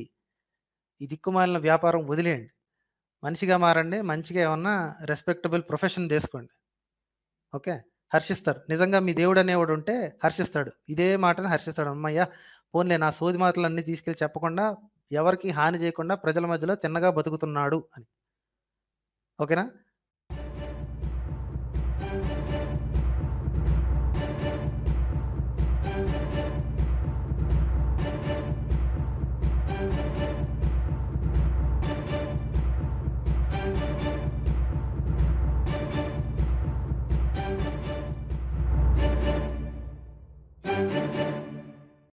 B: ఈ దిక్కుమాలిన వ్యాపారం వదిలేయండి. మనిషిగా మారండి. మంచిగా ఏమన్నా రెస్పెక్టబుల్ ప్రొఫెషన్ చేసుకోండి. ఓకే. హర్షిస్తారు. నిజంగా మీ దేవుడనేవాడు ఉంటే హర్షిస్తాడు. ఇదే మాటని హర్షిస్తాడు. హమ్మయ్య! పోన్లే నా సోది మాటలన్నీ తీసుకెళ్ళి చెప్పకుండా ఎవరికీ హాని చేయకుండా ప్రజల మధ్యలో తిన్నగా బతుకుతున్నాడు అని. ఓకేనా?